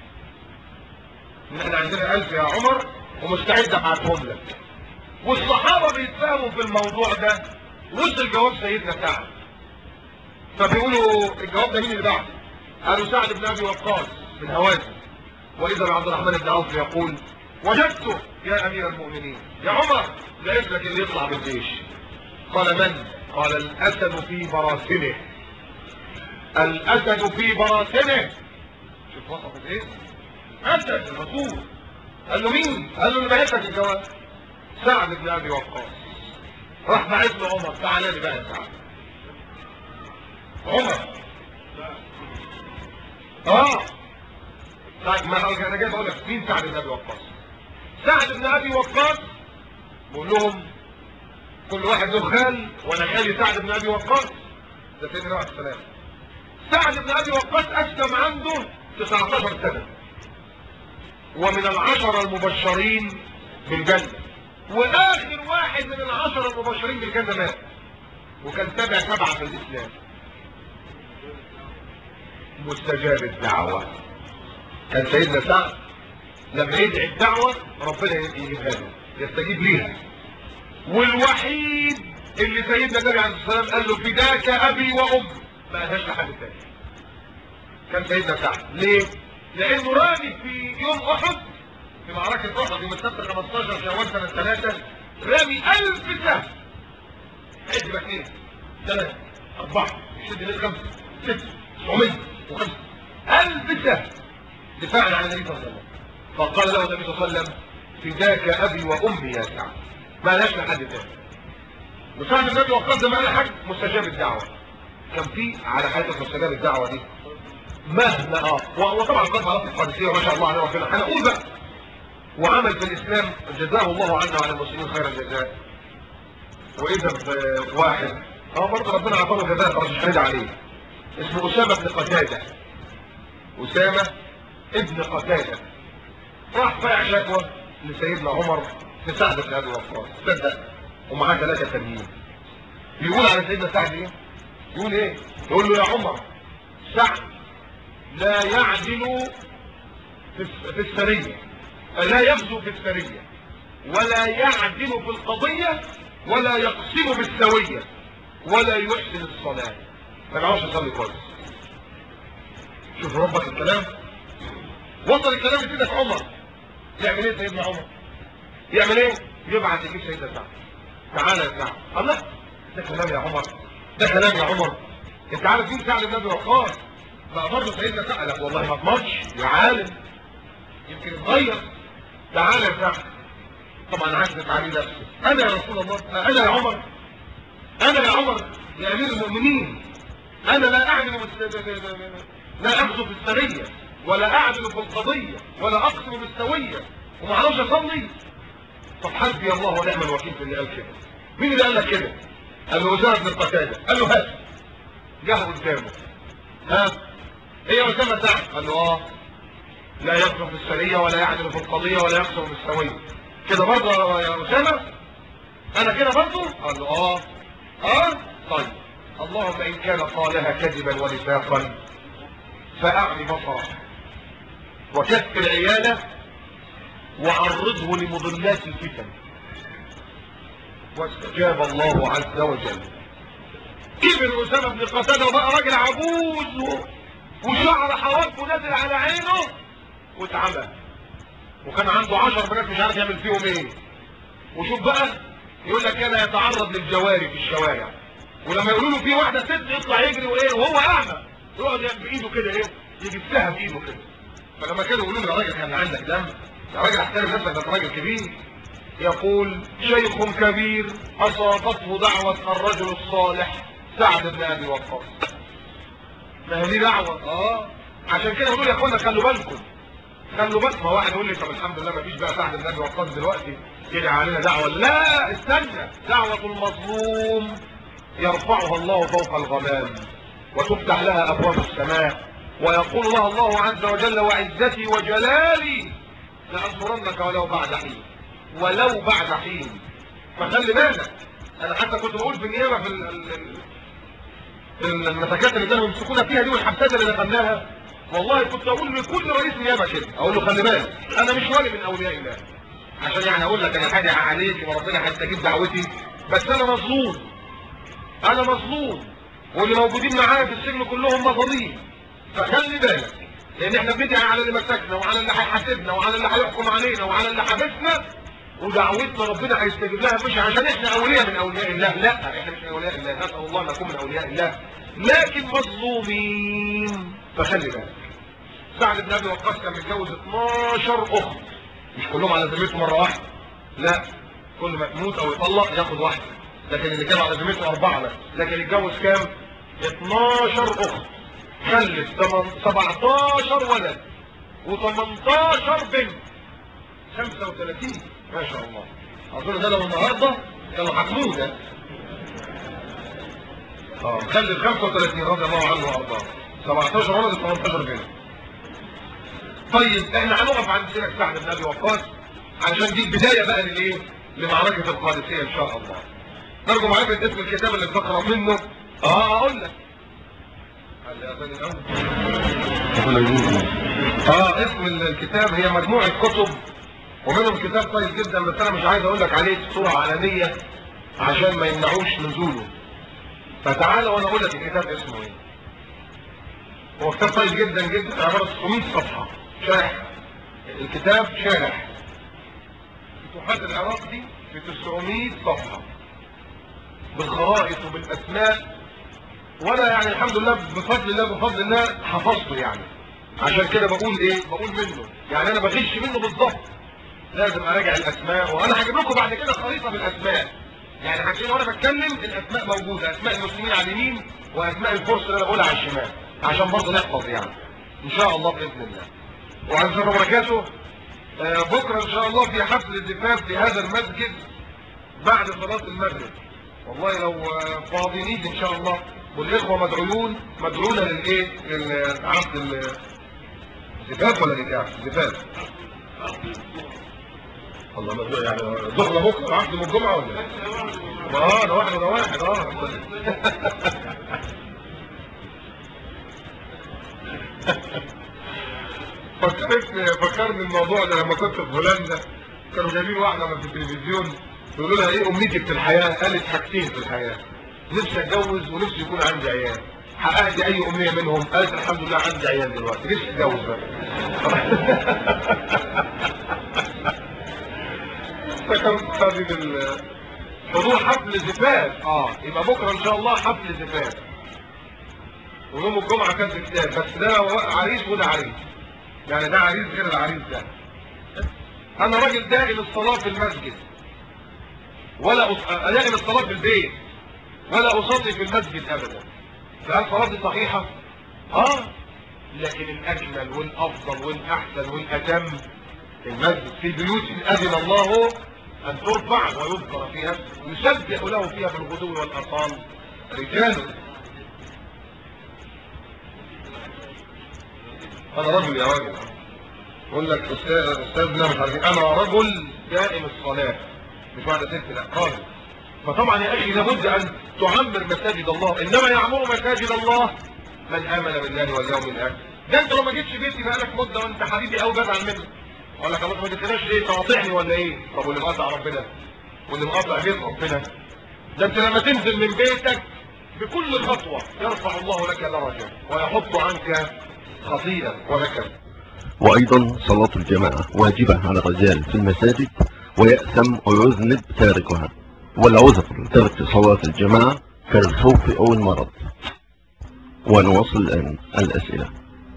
إن احنا عندنا ألف يا عمر ومستعد ابعتهم لك والصحابة بيتفاهموا في الموضوع ده وصل جواب سيدنا سعد فبيقولوا الجواب ده مين اللي بعده قالوا سعد بن ابي وقاص من هوازن واذا عبد الرحمن بن عوف يقول وجدته يا امير المؤمنين يا عمر لقيت لك اللي يطلع بالجيش قال من قال الاسد في براسنه الاسد في براسنه شوف وصفت ايه اسد الرسول قال له مين قال له اللي بعت لك الجواب سعد بن ابي وقاص راح بعت له عمر تعالى لي بقى يا سعد عمر اه طيب ما انا انا جاي بقول لك مين سعد بن ابي وقاص سعد بن ابي وقاص بقول لهم كل واحد له خال وانا خالي سعد بن ابي وقاص ده سيدنا عليه السلام سعد بن ابي وقاص اسلم عنده 19 سنه ومن العشرة المبشرين بالجنة واخر واحد من العشرة المبشرين بالجنة مات وكان تابع سبعة في الاسلام مستجاب الدعوة كان سيدنا سعد لما يدعي الدعوة ربنا يجيبها له يستجيب ليها والوحيد اللي سيدنا النبي عليه الصلاة والسلام قال له فداك أبي وأمي ما قالهاش لحد تاني كان سيدنا سعد ليه؟ لأنه رامي في يوم أحد في معركة أحد يوم السبت 15 شوال سنة 3 رامي 1000 سهم عد بقى اثنين ثلاثة أربعة شد ليه خمسة ستة 900 وخمسة 1000 سهم دفاعا عن النبي صلى الله عليه وسلم فقال له النبي صلى الله عليه وسلم فداك أبي وأمي يا سعد ما لهاش لحد تاني وسعد النبي وقال ده ما حاجة مستجاب الدعوة كان في على حياتك مستجاب الدعوة دي مهما اه وطبعا قد عرفت القادسية ما شاء الله عليه ربنا هنقول بقى وعمل في الاسلام جزاه الله عنا وعلى المسلمين خير الجزاء واذا بواحد اه برضه ربنا عطاه جزاء مش هنرجع عليه اسمه اسامه بن قتاده اسامه ابن قتاده راح بايع شكوى لسيدنا عمر في سعد بن ابي وقاص صدق ومعاه ثلاثه تانيين بيقول على سيدنا سعد ايه؟ يقول ايه؟ يقول له يا عمر سعد لا يعدل في في السريه لا يغزو في السريه ولا يعدل في القضيه ولا يقسم بالسويه ولا يحسن الصلاه ما بيعرفش يصلي كويس شوف ربك الكلام وصل الكلام لسيدك عمر يعمل ايه سيدنا عمر يعمل ايه يبعت يجيب سيدنا سعد تعالى يا سعد الله ده كلام يا عمر ده كلام يا عمر انت عارف مين سعد بن ابي وقاص بقى برضه سيدنا سعد لك والله ما اضمنش يا عالم يمكن يتغير تعالى يا سعد طبعا عكست عليه نفسه انا يا رسول الله انا يا عمر انا يا عمر يا امير المؤمنين انا لا اعدل بس... لا اغزو في السريه ولا اعدل في القضيه ولا اقسم بالسويه وما اعرفش اصلي طب حسبي الله ونعم الوكيل في اللي قال كده مين اللي قال لك كده قال له اسامه بن قتاده قال له هات جه قدامه ها ايه يا اسامه سعد قال له اه لا يقسم في السريه ولا يعدل في القضيه ولا يقسم بالسويه كده برضه يا اسامه انا كده برضه قال له اه اه طيب اللهم ان كان قالها كذبا ونفاقا فاعمي بصره وكفر عياله وعرضه لمضلات الفتن واستجاب الله عز وجل كبر اسامه بن قتاده وبقى راجل عجوز وشعر حواجبه نازل على عينه واتعمى وكان عنده عشر بنات مش عارف يعمل فيهم ايه وشوف بقى يقول لك كان يتعرض للجواري في الشوارع ولما يقولوا له في واحده ست يطلع يجري وايه وهو اعمى يقعد بايده كده ايه يجسها بايده كده فلما كانوا يقولوا له يا راجل كان عندك دم يا راجل احترم نفسك ده راجل كبير يقول شيخ كبير اصابته دعوه الرجل الصالح سعد بن ابي وقاص ما هي دي دعوه اه عشان كده بقول يا اخوانا خلوا بالكم خلوا بالكم ما واحد يقول لي طب الحمد لله ما فيش بقى سعد بن ابي وقاص دلوقتي كده علينا دعوه صلى استنى دعوه المظلوم يرفعها الله فوق الغمام وتفتح لها ابواب السماء ويقول لها الله عز وجل وعزتي وجلالي لانصرنك ولو بعد حين ولو بعد حين فخلي بالك انا حتى كنت بقول في النيابه في المساكات اللي كانوا يمسكونا فيها دي والحبسات اللي دخلناها والله كنت اقول لكل رئيس نيابه كده اقول له خلي بالك انا مش ولي من اولياء الله عشان يعني اقول لك انا حاجه عليك وربنا هيستجيب دعوتي بس انا مظلوم انا مظلوم واللي موجودين معايا في السجن كلهم مظاليم فخلي بالك لان احنا بندعي على اللي مسكنا وعلى اللي هيحاسبنا وعلى اللي هيحكم علينا وعلى اللي حبسنا ودعوتنا ربنا هيستجيب لها مش عشان احنا اولياء من اولياء الله لا احنا مش من اولياء الله نسال الله ان نكون من اولياء الله لكن مظلومين فخلي بالك سعد بن ابي وقاص كان متجوز 12 اخت مش كلهم على ذمته مره واحده لا كل ما يموت او يطلق ياخد واحده لكن اللي كان على ذمته اربعه بس لكن اتجوز كام 12 اخت خلف 17 ولد و18 بنت 35 ما شاء الله اظن ده لو النهارده كانوا حكموه ده اه خلف 35 رضي الله عنه وارضاه 17 ولد 18 بنت طيب احنا هنقف عند سيرة سعد بن ابي وقاص علشان دي البدايه بقى للايه لمعركه القادسيه ان شاء الله نرجو معرفه اسم الكتاب اللي بتقرا منه اه اقول لك هل يا بني الأول؟ اه اسم الكتاب هي مجموعه كتب ومنهم كتاب كويس جدا بس انا مش عايز اقول لك عليه بصوره علنيه عشان ما يمنعوش نزوله فتعالى وانا اقول لك الكتاب اسمه ايه هو كتاب كويس جدا جدا عباره 600 صفحه شارح الكتاب شارح فتوحات العراق دي في 900 صفحه بالخرائط وبالاسماء وانا يعني الحمد لله بفضل الله بفضل الله حفظته يعني عشان كده بقول ايه بقول منه يعني انا بغش منه بالظبط لازم اراجع الاسماء وانا هجيب لكم بعد كده خريطه بالاسماء يعني عشان وانا بتكلم الاسماء موجوده اسماء المسلمين على اليمين واسماء الفرس اللي انا بقولها على الشمال عشان برضه نحفظ يعني ان شاء الله باذن الله وعن الله وبركاته آه بكره ان شاء الله في حفل الزفاف في هذا المسجد بعد صلاه المغرب والله لو آه فاضي نيجي ان شاء الله والاخوه مدعوون مدعوون للايه للعقد الزفاف ولا نكاح زفاف الله مدعو يعني دخله بكره عقد من الجمعه ولا ايه؟ اه ده واحد وده واحد اه فكرت فكرني الموضوع ده لما كنت في هولندا كانوا جايبين واحده من في التلفزيون يقولوا لها ايه امنيتك في الحياه؟ قالت حاجتين في الحياه نفسي اتجوز ونفسي يكون عندي عيال حققت اي امنيه منهم قالت الحمد لله عندي عيال دلوقتي نفسي اتجوز بقى افتكرت هذه حضور حفل زفاف اه يبقى بكره ان شاء الله حفل زفاف ويوم الجمعه كان كتاب بس ده عريس وده عريس يعني ده عريس غير العريس ده انا راجل دائم الصلاه في المسجد ولا أص... دائم الصلاه في البيت ولا اصلي في المسجد ابدا فهل صلاتي صحيحه اه لكن الاجمل والافضل والاحسن والاتم المسجد في بيوت اذن الله ان ترفع ويذكر فيها يسبح له فيها بالغدو والاصال رجال انا رجل يا راجل يقول لك استاذ استاذنا مش عارفين انا رجل دائم الصلاه مش واحده ست لا قاضي فطبعا يا اخي لابد ان تعمر مساجد الله انما يعمر مساجد الله من امن بالله واليوم الاخر ده انت لو ما جيتش بيتي بقالك مده وانت حبيبي قوي بزعل منك اقول لك خلاص ما جبتناش ليه تقاطعني ولا ايه طب واللي مقاطع ربنا واللي مقاطع بيت ربنا ده انت لما تنزل من بيتك بكل خطوه يرفع الله لك درجه ويحط عنك خطيئه وهكذا وأيضا صلاة الجماعة واجبة على الرجال في المساجد ويأثم ويذنب تاركها والعذر ترك صلاة الجماعة كالخوف أو المرض ونواصل الآن الأسئلة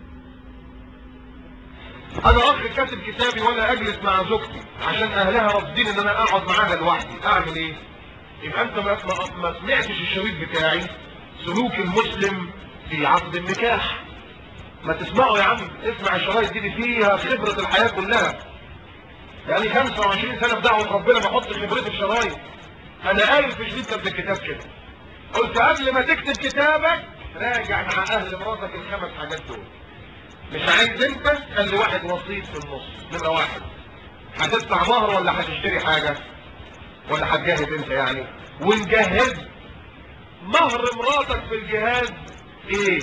انا اخ كاتب كتابي وانا اجلس مع زوجتي عشان اهلها رافضين ان انا اقعد معاها لوحدي اعمل ايه يبقى انت ما, ما, ما سمعتش الشريط بتاعي سلوك المسلم في عقد النكاح ما تسمعوا يا عم اسمع الشرايط دي, دي فيها خبرة الحياة كلها يعني 25 سنة في دعوة ربنا بحط خبرتي في شرايط انا قايل في شريط قبل الكتاب كده قلت قبل ما تكتب كتابك راجع مع اهل مراتك الخمس حاجات دول مش عايز انت خلي واحد وسيط في النص نمرة واحد هتدفع مهر ولا هتشتري حاجة ولا هتجهز انت يعني ونجهز مهر مراتك في الجهاز ايه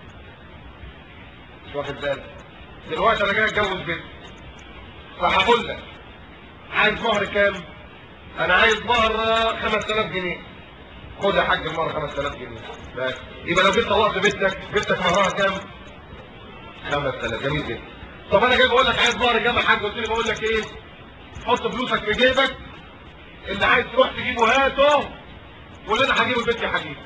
مش واخد بالك دلوقتي انا جاي اتجوز بنت فهقول لك عايز مهر كام انا عايز مهر 5000 جنيه خد يا حاج المره 5000 جنيه بس يبقى لو جيت طلقت بنتك بنتك مهرها كام 5000 جميل جدا طب انا جاي بقول لك عايز مهر كام يا حاج قلت لي بقول لك ايه حط فلوسك في جيبك اللي عايز تروح تجيبه هاته واللي انا هجيبه البيت يا حبيبي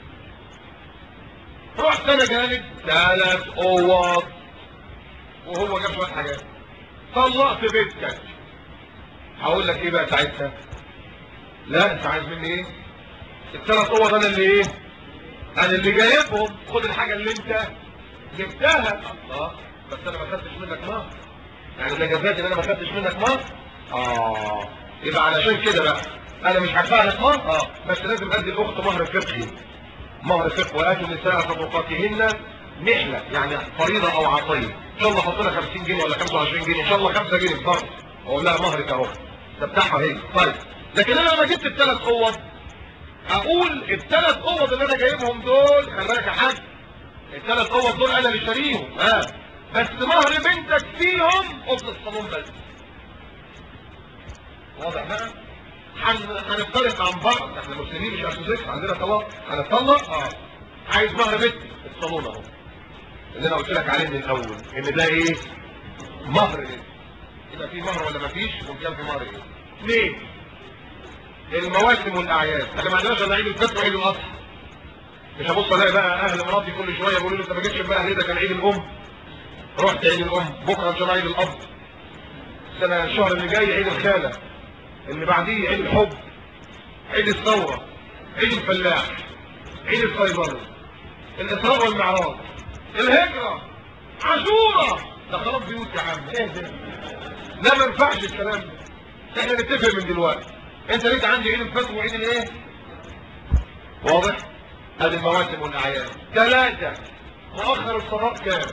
رحت انا جانب ثلاث اوض وهو جاب شويه حاجات طلقت بنتك هقول لك ايه بقى ساعتها لا انت عايز مني ايه الثلاث اوض انا اللي ايه انا اللي جايبهم خد الحاجه اللي انت جبتها الله بس انا ما خدتش منك مهر يعني اللي جزاك ان انا ما خدتش منك مهر اه يبقى علشان كده بقى انا مش هدفع لك مهر اه بس لازم ادي الاخت مهر فقهي مهر فقه واتوا النساء صدقاتهن نحله يعني فريضه او عطيه ان شاء الله حط لها 50 جنيه ولا 25 جنيه ان شاء الله 5 جنيه برضه اقول لها مهرك اهو ده بتاعها هي طيب لكن انا لما جبت الثلاث اوض اقول الثلاث اوض اللي انا جايبهم دول خلي بالك يا حاج الثلاث اوض دول انا اللي شاريهم ها بس مهر بنتك فيهم اوضه الصالون بس واضح بقى هن- هنفترق عن بعض احنا مسلمين مش ارثوذكس عندنا طلاق هنطلق اه عايز مهر بنت الصالون اهو اللي انا قلت لك عليه من الاول ان ده ايه مهر بنت يبقى في مهر ولا مفيش وكان في مهر ايه اثنين المواسم والاعياد احنا ما عندناش الا عيد الفطر وعيد الاضحى مش هبص الاقي بقى اهل مراتي كل شويه يقولوا لي انت ما جيتش بقى ليه ده كان عيد الام رحت عيد الام بكره ان شاء الله عيد الاب السنه الشهر اللي جاي عيد الخاله اللي بعديه عيد الحب عيد الثوره عيد الفلاح عيد الصيدله الاسراء والمعراج الهجره عاشوره ده خلاص بيوت يا عم ايه ده لا ما ينفعش الكلام ده احنا نتفق من دلوقتي انت ليك عندي عيد الفطر وعيد الايه واضح هذه المواسم والاعياد ثلاثه مؤخر الصلاه كام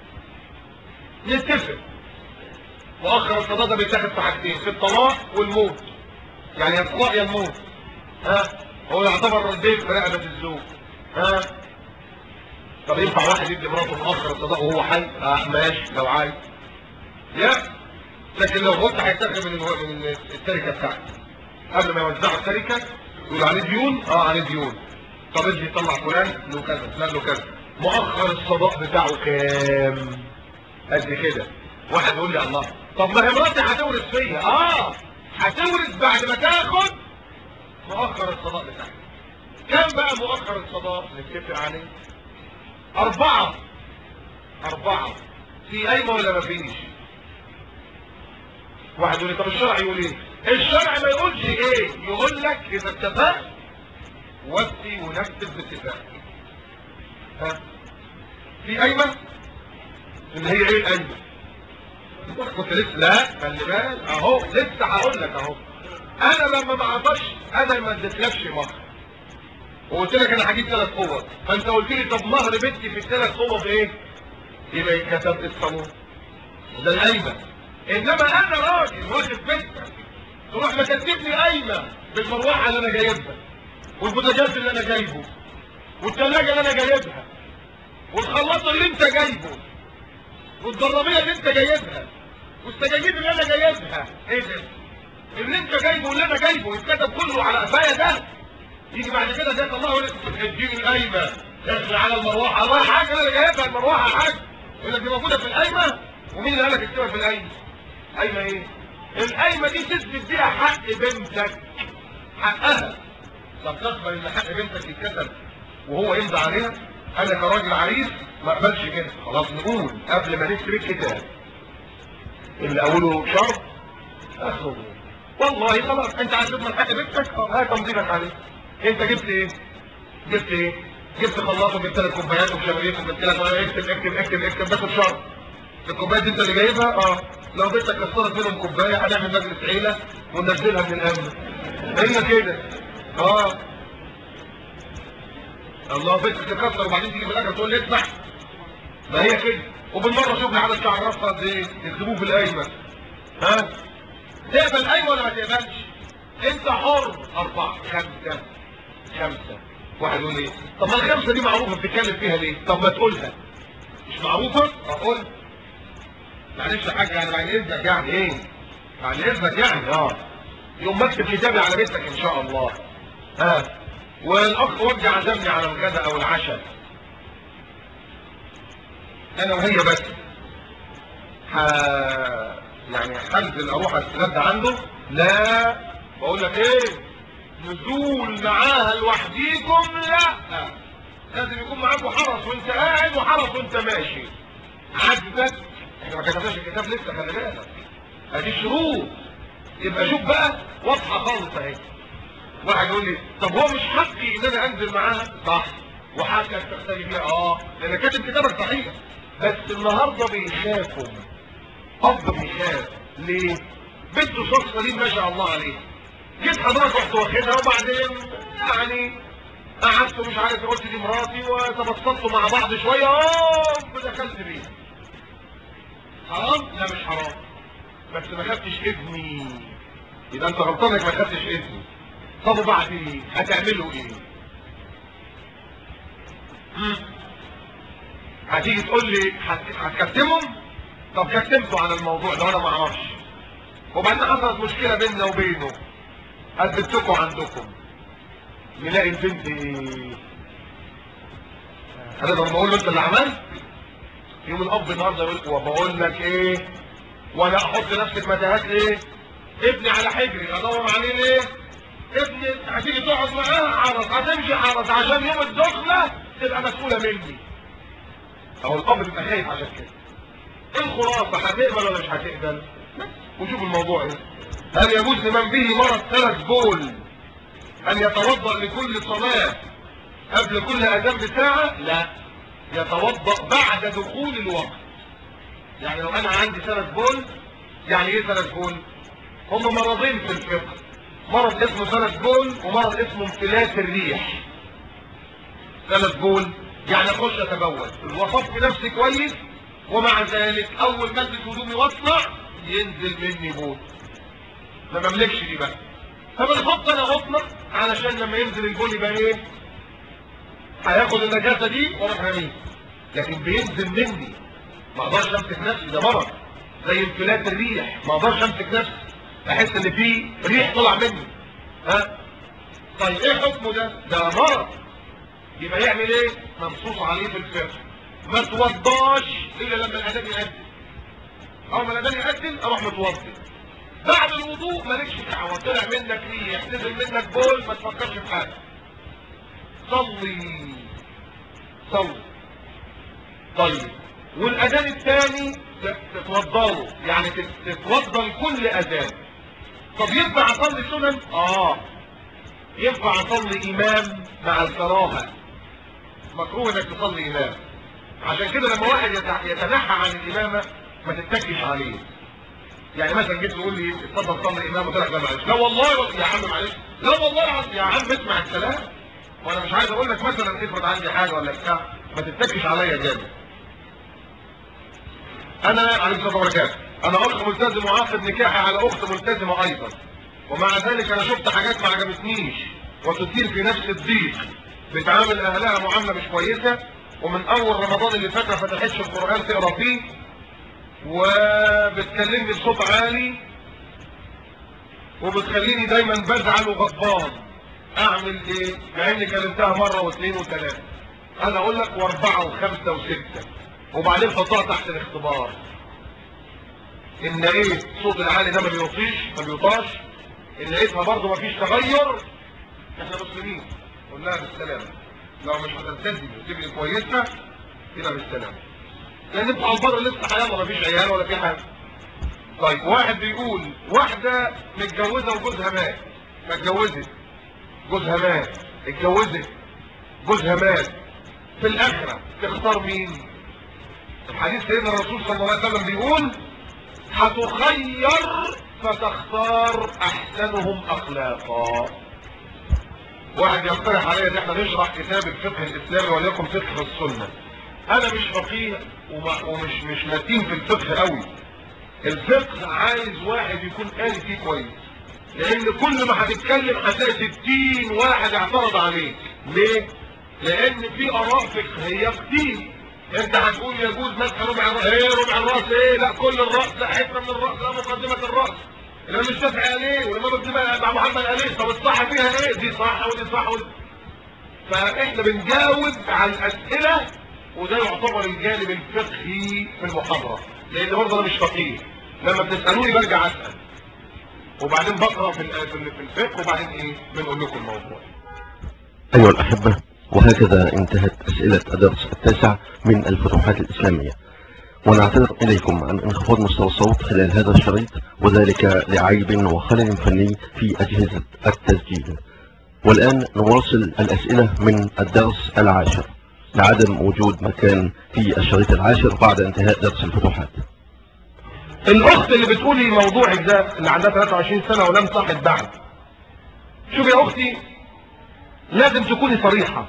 نتفق مؤخر الصلاه ده بيتاخد في حاجتين في الطلاق والموت يعني يا الطلاق يا الموت ها هو يعتبر ردين في رقبه الزوج ها طب ينفع واحد يدي مراته مؤخر الصداق وهو حي اه ماشي لو عايز لا لكن لو قلت هيتاخد من الو- من التركه بتاعته قبل ما يوزعوا التركه يقول عليه ديون اه عليه ديون طب ادي يطلع فلان له كذا فلان له كذا مؤخر الصداق بتاعه كام قد كده واحد يقول لي الله طب ما هي مراتي هتورث فيا اه هتورث بعد ما تاخد مؤخر الصداق بتاعها كم بقى مؤخر الصداق نتفق عليه أربعة أربعة في قايمة ولا مفيش واحد يقول لي طب الشرع يقول ايه الشرع ما يقولش ايه يقول لك اذا اتفقت وفي ونفذ باتفاق ها في قايمة اللي هي ايه القايمة كنت لسه لا خلي بالك اهو لسه هقول لك اهو انا لما ما اعطش انا ما اديتلكش مهر وقلت لك انا هجيب ثلاث اوض فانت قلت لي طب مهر بنتي في الثلاث اوض ايه يبقى يتكتب الصالون ده القايمه انما انا راجل واخد بنتك تروح مكتب لي قايمه بالمروحه اللي انا جايبها والبوتاجاز اللي انا جايبه والثلاجه اللي انا جايبها والخلاط اللي انت جايبه والضربيه اللي انت جايبها والسجاجيد اللي انا جايبها ايه ده اللي انت جايبه واللي انا جايبه يتكتب كله على قفايا ده يجي بعد كده جاك الله يقول لك اديني القايمه اخلع على المروحه الله يا حاج انا اللي جايبها المروحه يا حاج يقول لك دي موجوده في القايمه ومين اللي قال لك اكتبها في القايمه قايمه ايه القايمه دي تثبت بيها حق بنتك حقها طب تقبل ان حق بنتك يتكتب وهو يمضي عليها انا كراجل عريس ما اقبلش كده خلاص نقول قبل ما نكتب الكتاب اللي اوله شرط اخره والله خلاص انت عايز تضمن حق بنتك اه هات تمضيلك عليه انت جبت ايه جبت ايه جبت خلاط وجبت لك كوبايات وشبابيك وجبت لك اه اكتب اكتب اكتب اكتب بس بشرط الكوبايات دي انت اللي جايبها اه لو بنتك كسرت منهم كوبايه هنعمل مجلس عيله وننزلها من الامن هي كده اه الله بنتك تكسر وبعدين تيجي في الاخر تقول لي اسمع ما هي كده وبالمره شوف لي عدد شعر راسها قد ايه يكتبوه في القايمه ها تقبل ايوه ولا ما تقبلش انت حر اربعه خمسه خمسه واحد يقول ايه طب ما الخمسه دي معروفه بتتكلم فيها ليه طب ما تقولها مش معروفه اقول معلش يا حاج يعني بعد اذنك يعني ايه بعد اذنك يعني اه يوم مكتب كتابي على بيتك ان شاء الله ها والاخ وجه عزمني على الغداء او العشاء انا وهي بس ح... يعني هنزل اروح اتغدى عنده لا بقول لك ايه نزول معاها لوحديكم لا لازم يكون معاكم حرس وانت قاعد وحرس وانت ماشي عجبك احنا ما كتبناش الكتاب لسه خلي بالك ادي شروط يبقى شوف بقى واضحه خالص اهي واحد يقول لي طب هو مش حقي ان انا انزل معاها صح وحقك تختلف فيها اه لان كاتب كتابك صحيح بس النهارده بيخافوا اب بيخاف ليه بنته شخص سليم ما شاء الله عليه جيت حضرتك رحت واخدها وبعدين يعني قعدت مش عارف قلت دي مراتي وتبسطتوا مع بعض شويه اه دخلت بيه حرام لا مش حرام بس ما خدتش ابني يبقى انت غلطان انك ما خدتش ابني طب وبعدين هتعملوا ايه مم. هتيجي تقول لي هت- هتكتمهم طب كتمتوا على الموضوع ده وانا ما اعرفش وبعدين حصلت مشكله بيننا وبينه اثبتكم عندكم نلاقي البنت ايه هنقدر نقول له انت اللي عملت يوم الاب النهارده يقول وبقول لك ايه وانا احط نفسي في متاهات ليه ابني على حجري ادور عليه ليه ابني هتيجي تقعد معاه حرس هتمشي حرس عشان يوم الدخله تبقى مسؤوله مني اهو الاب بيبقى خايف عشان كده الخلاصه هتقبل ولا مش هتقبل وشوف الموضوع ايه هل يجوز لمن به مرض ثلاث بول ان يتوضا لكل صلاه قبل كل اذان بساعه لا يتوضا بعد دخول الوقت يعني لو انا عندي ثلاث بول يعني ايه ثلاث بول هم مرضين في الفقه مرض اسمه ثلاث بول ومرض اسمه انفلات الريح ثلاث بول يعني اخش اتبول وصفت نفسي كويس ومع ذلك اول ما البس هدومي واطلع ينزل مني بول ما بملكش دي بقى فبنحط انا غطمه علشان لما ينزل البول يبقى ايه هياخد النجاسه دي واروح رميه لكن بينزل مني ما اقدرش امسك نفسي ده مرض زي انفلات الريح ما اقدرش امسك نفسي احس ان في ريح طلع مني ها طيب ايه حكمه ده ده مرض يبقى يعمل ايه منصوص عليه في الفقه ما توضاش الا لما الاذان يأذن اول ما الاذان يأذن اروح متوضي بعد الوضوء مالكش دعوه طلع منك ريح نزل منك بول ما تفكرش في حاجه صلي صلي طيب والاذان الثاني تتوضاه يعني تت- تتوضا لكل اذان طب ينفع اصلي سنن اه ينفع اصلي امام مع الكراهه مكروه انك تصلي امام عشان كده لما واحد يتع- يتنحى عن الامامه ما تتكش عليه يعني مثلا جيت تقول لي اتفضل صلي امام قلت لك لا معلش لا والله يا عم معلش لا والله يا عم- يا عم اسمع الكلام وانا مش عايز اقول لك مثلا افرض عندي حاجه ولا بتاع ما تتكش عليا جامد انا عليه الصلاه والسلام انا اخ ملتزم وعاقد نكاحي على اخت ملتزمه ايضا ومع ذلك انا شفت حاجات ما عجبتنيش وتثير في نفس الضيق بتعامل اهلها معامله مش كويسه ومن اول رمضان اللي فات ما فتحتش القران تقرا فيه وبتكلمني بصوت عالي وبتخليني دايما بزعل وغضبان اعمل ايه مع اني كلمتها مره واثنين وثلاثه انا اقول لك واربعه وخمسه وسته وبعدين حطها تحت الاختبار ان ايه الصوت العالي ده ما بيوطيش ما بيوطاش ان لقيتها برضه ما فيش تغير احنا مسلمين قول لها بالسلامه لو مش هتلتزم وتبقي كويسه يبقى بالسلامه لان انتوا على البر لسه حياه ما فيش عيال ولا في حاجه طيب واحد بيقول واحده متجوزه وجوزها مات فاتجوزت جوزها مات اتجوزت جوزها مات في الاخره تختار مين الحديث سيدنا الرسول صلى الله عليه وسلم بيقول هتخير فتختار احسنهم اخلاقا واحد يقترح عليا ان احنا نشرح كتاب الفقه الاسلامي وليكن فقه السنه انا مش فقيه وما- ومش مش متين في الفقه قوي الفقه عايز واحد يكون قاري فيه كويس لان كل ما هتتكلم هتلاقي 60 واحد اعترض عليك ليه لان في اراء فقهيه كتير انت هتقول يجوز مسح ربع الراس ايه ربع الراس ايه لا كل الراس لا حته من الراس لا مقدمه الراس الامام الشافعي قال ايه والامام ابن ابو محمد قال ايه طب الصح فيها ايه دي صح ودي صح ودي فاحنا بنجاوب على الاسئله وده يعتبر الجانب الفقهي في المحاضره لان برضه انا مش فقيه لما بتسالوني برجع اسال وبعدين بقرا في ال- في ال- في الفقه وبعدين ايه بنقول لكم الموضوع أيها الأحبة وهكذا انتهت أسئلة الدرس التاسع من الفتوحات الإسلامية ونعتذر إليكم عن انخفاض مستوى الصوت خلال هذا الشريط وذلك لعيب وخلل فني في أجهزة التسجيل والآن نواصل الأسئلة من الدرس العاشر لعدم وجود مكان في الشريط العاشر بعد انتهاء درس الفتوحات الاخت اللي بتقولي موضوعك ده اللي عندها 23 سنه ولم تصحت بعد شوفي يا اختي لازم تكوني صريحه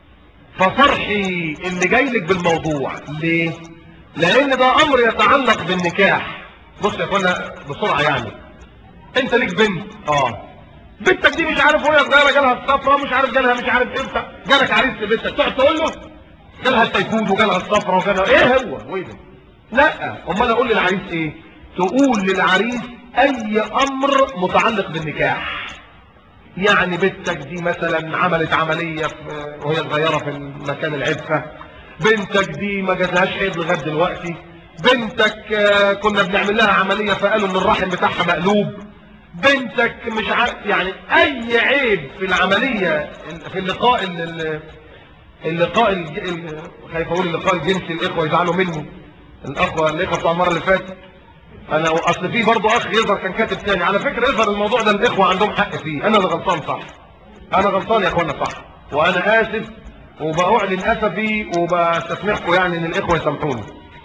فصرحي اللي جاي لك بالموضوع ليه لان ده امر يتعلق بالنكاح بص يا اخوانا بسرعه يعني انت ليك بنت اه بنتك دي مش عارف وهي صغيره جالها الصفرة مش عارف جالها مش عارف امتى جالك عريس لبنتك تقعد تقول له جالها التيفود وجالها الصفرة وجالها ايه هو وايه ده لا امال اقول للعريس ايه تقول للعريس اي امر متعلق بالنكاح يعني بنتك دي مثلا عملت عملية في- وهي صغيرة في مكان العفة بنتك دي ما جاتلهاش حيض لغاية دلوقتي بنتك آه، كنا بنعمل لها عملية فقالوا ان الرحم بتاعها مقلوب بنتك مش عارف يعني اي عيب في العملية في اللقاء ال- ال- اللقاء الج- ال- خايف اقول اللقاء الجنسي الاخوة يزعلوا منه الاخوة الاخوة بتوع المرة اللي فاتت انا اصل في برضه اخ يظهر كان كاتب تاني على فكره يظهر الموضوع ده الاخوه عندهم حق فيه انا اللي غلطان صح انا غلطان يا اخوانا صح وانا اسف وبأعلن اسفي وبستسمحكم يعني ان الاخوه يسامحوني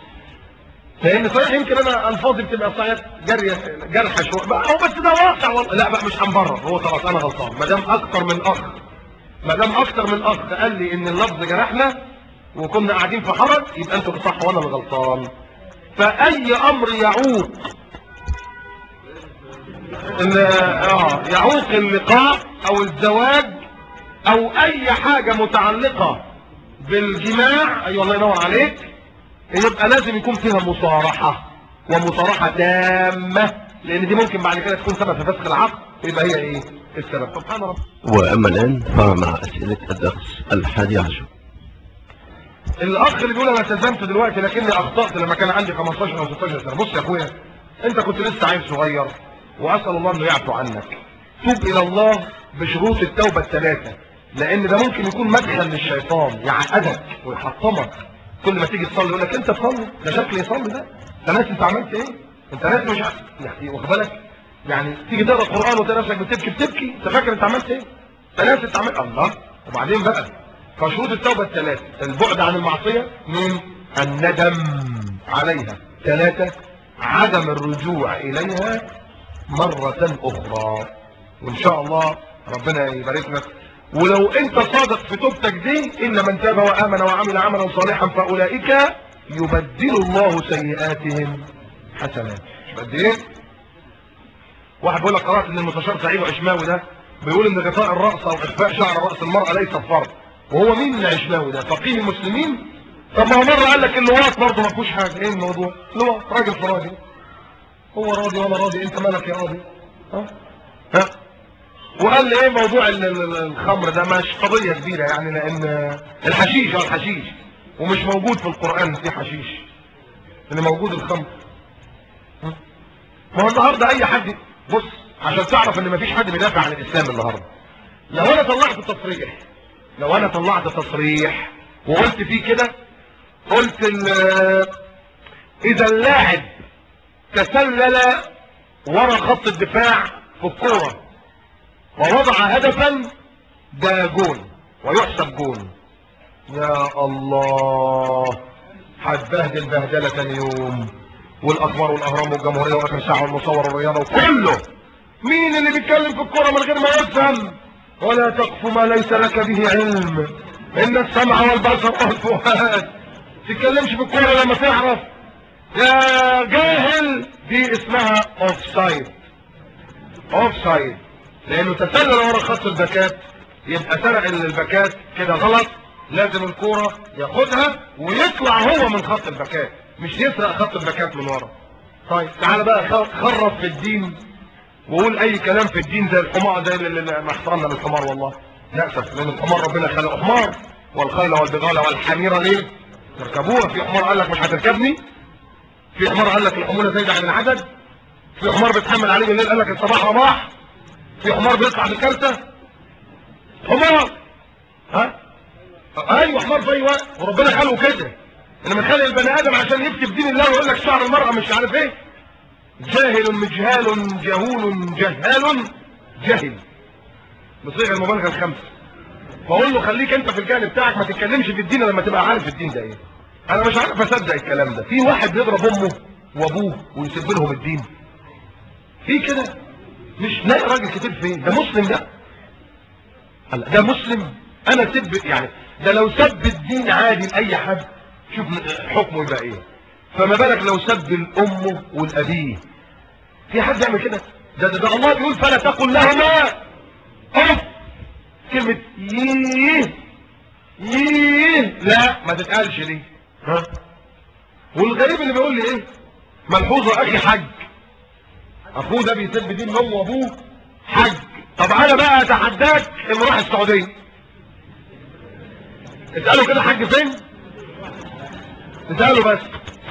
لان صحيح يمكن انا الفاظي بتبقى صحيح جاريه جرحه شويه بقى هو بس ده واقع والله لا بقى مش هنبرر هو خلاص انا غلطان ما دام اكتر من اخ ما دام اكتر من اخ قال لي ان اللفظ جرحنا وكنا قاعدين في حرج يبقى انتوا صح وانا اللي غلطان فاي امر يعوق ال- اه يعوق اللقاء او الزواج او اي حاجة متعلقة بالجماع اي والله ينور عليك يبقى لازم يكون فيها مصارحة ومصارحة تامة لان دي ممكن بعد كده تكون سبب في فسخ العقد يبقى هي ايه السبب سبحان رب وأما الآن فمع أسئلة الدرس الحادي عشر الاخ اللي بيقول انا التزمت دلوقتي لكني اخطات لما كان عندي 15 او 16 سنه بص يا اخويا انت كنت لسه عيل صغير واسال الله انه يعفو عنك توب الى الله بشروط التوبه الثلاثه لان ده ممكن يكون مدخل للشيطان يعقدك ويحطمك كل ما تيجي تصلي يقول لك انت تصلي ده شكل يصلي ده انت ناس انت عملت ايه انت ناس مش عارف يعني واخد بالك يعني تيجي تقرا القران وتلاقي نفسك بتبكي بتبكي انت فاكر انت عملت ايه انت ناس انت عملت الله وبعدين بقى فشروط التوبة الثلاثة البعد عن المعصية من الندم عليها ثلاثة عدم الرجوع إليها مرة أخرى وإن شاء الله ربنا يبارك لك ولو أنت صادق في توبتك دي إلا من تاب وآمن وعمل عملا صالحا فأولئك يبدل الله سيئاتهم حسنات قد إيه؟ واحد بيقول لك قرأت ان المستشار سعيد عشماوي ده بيقول ان غطاء الرأس او اخفاء شعر رأس المرأة ليس فرض وهو مين العشماوي ده فقيه المسلمين طب ما هو مرة قال لك اللواط برضه ما فيهوش حاجة ايه الموضوع لواط راجل في راجل هو راضي وانا راضي انت مالك يا راضي ها ها وقال لي ايه موضوع ال- ال- ال- الخمر ده مش قضية كبيرة يعني لان الحشيش اه الحشيش ومش موجود في القرآن في حشيش اللي موجود الخمر ها؟ ما هو النهارده اي حد بص عشان تعرف ان مفيش حد بيدافع عن الاسلام النهارده لو انا طلعت تصريح لو انا طلعت تصريح وقلت فيه كده قلت ال- اذا اللاعب تسلل ورا خط الدفاع في الكوره ووضع هدفا ده جون ويحسب جون يا الله هتبهدل بهدله تاني يوم والاخبار والاهرام والجمهوريه واخر ساعه والمصور والرياضه وكله مين اللي بيتكلم في الكوره من غير ما يفهم ولا تقف ما ليس لك به علم ان السمع والبصر والفؤاد تتكلمش في الكوره لما تعرف يا جاهل دي اسمها اوف سايد اوف سايد لانه تسلل ورا خط الباكات يبقى سرق الباكات كده غلط لازم الكوره ياخدها ويطلع هو من خط الباكات مش يسرق خط الباكات من ورا طيب تعالى بقى خ- خرف في الدين وقول اي كلام في الدين زي الحمار زي ال- ال- مع احترامنا للحمار والله نأسف لان الحمار ربنا خلقه حمار والخيل والبغال والحمير ليه تركبوها في حمار قال لك مش هتركبني في حمار قال لك الحمولة زايدة عن العدد في حمار بيتحمل عليه بالليل قال لك الصباح رباح في حمار بيطلع بكارته حمار ها ايوه حمار في اي وقت وربنا خلقه كده انما خلق البني ادم عشان يفتي بدين الله ويقول لك شعر المرأة مش عارف ايه جاهل مجهال جهول جهال جهل بصيغه المبالغه الخمسه بقول له خليك انت في الجهل بتاعك ما تتكلمش في الدين لما تبقى عارف الدين ده ايه انا مش عارف اصدق الكلام ده في واحد بيضرب امه وابوه ويسيب لهم الدين في كده مش لاقي راجل كتير فين ده مسلم ده هلا ده مسلم انا سب يعني ده لو سب الدين عادي لاي حد شوف حكمه يبقى ايه فما بالك لو سب الام والابيه في حد يعمل كده ده, ده, ده الله بيقول فلا تقل لهما اف كلمة ييه ييه لا ما تتقالش دي ها والغريب اللي بيقول لي ايه ملحوظة اخي حج اخوه ده بيسب دين امه وابوه حج طب انا بقى اتحداك انه راح السعودية اسأله كده حج فين اسأله بس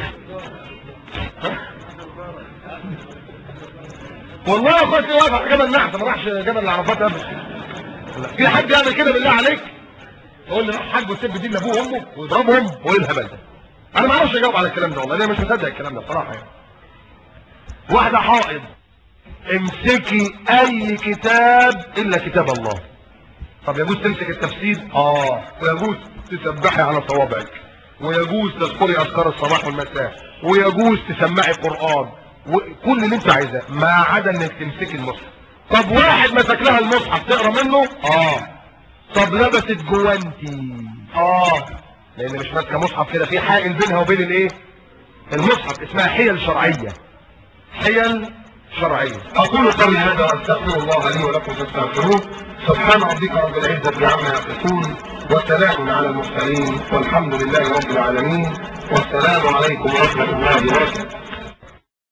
والله يا اخواتي واقف على جبل نحس ما راحش جبل العرفات ابدا في حد يعمل كده بالله عليك يقول لي راح حج وسب دين لابوه وامه ويضربهم وايه الهبل ده انا ما اعرفش اجاوب على الكلام ده والله انا مش مصدق الكلام ده بصراحه يعني واحده حائض امسكي اي كتاب الا كتاب الله طب يجوز تمسك التفسير اه ويجوز تسبحي على صوابعك ويجوز تذكري اذكار الصباح والمساء ويجوز تسمعي قران وكل اللي انت عايزاه ما عدا انك تمسكي المصحف طب واحد مسك لها المصحف تقرا منه اه طب لبست جوانتي اه لان مش ماسكه مصحف كده في حائل بينها وبين الايه المصحف اسمها حيل شرعيه حيل شرعيه اقول قولي هذا واستغفر الله لي ولكم فاستغفروه سبحان ربك رب العزه عما يصفون وسلام على المرسلين والحمد لله رب العالمين والسلام عليكم ورحمه الله وبركاته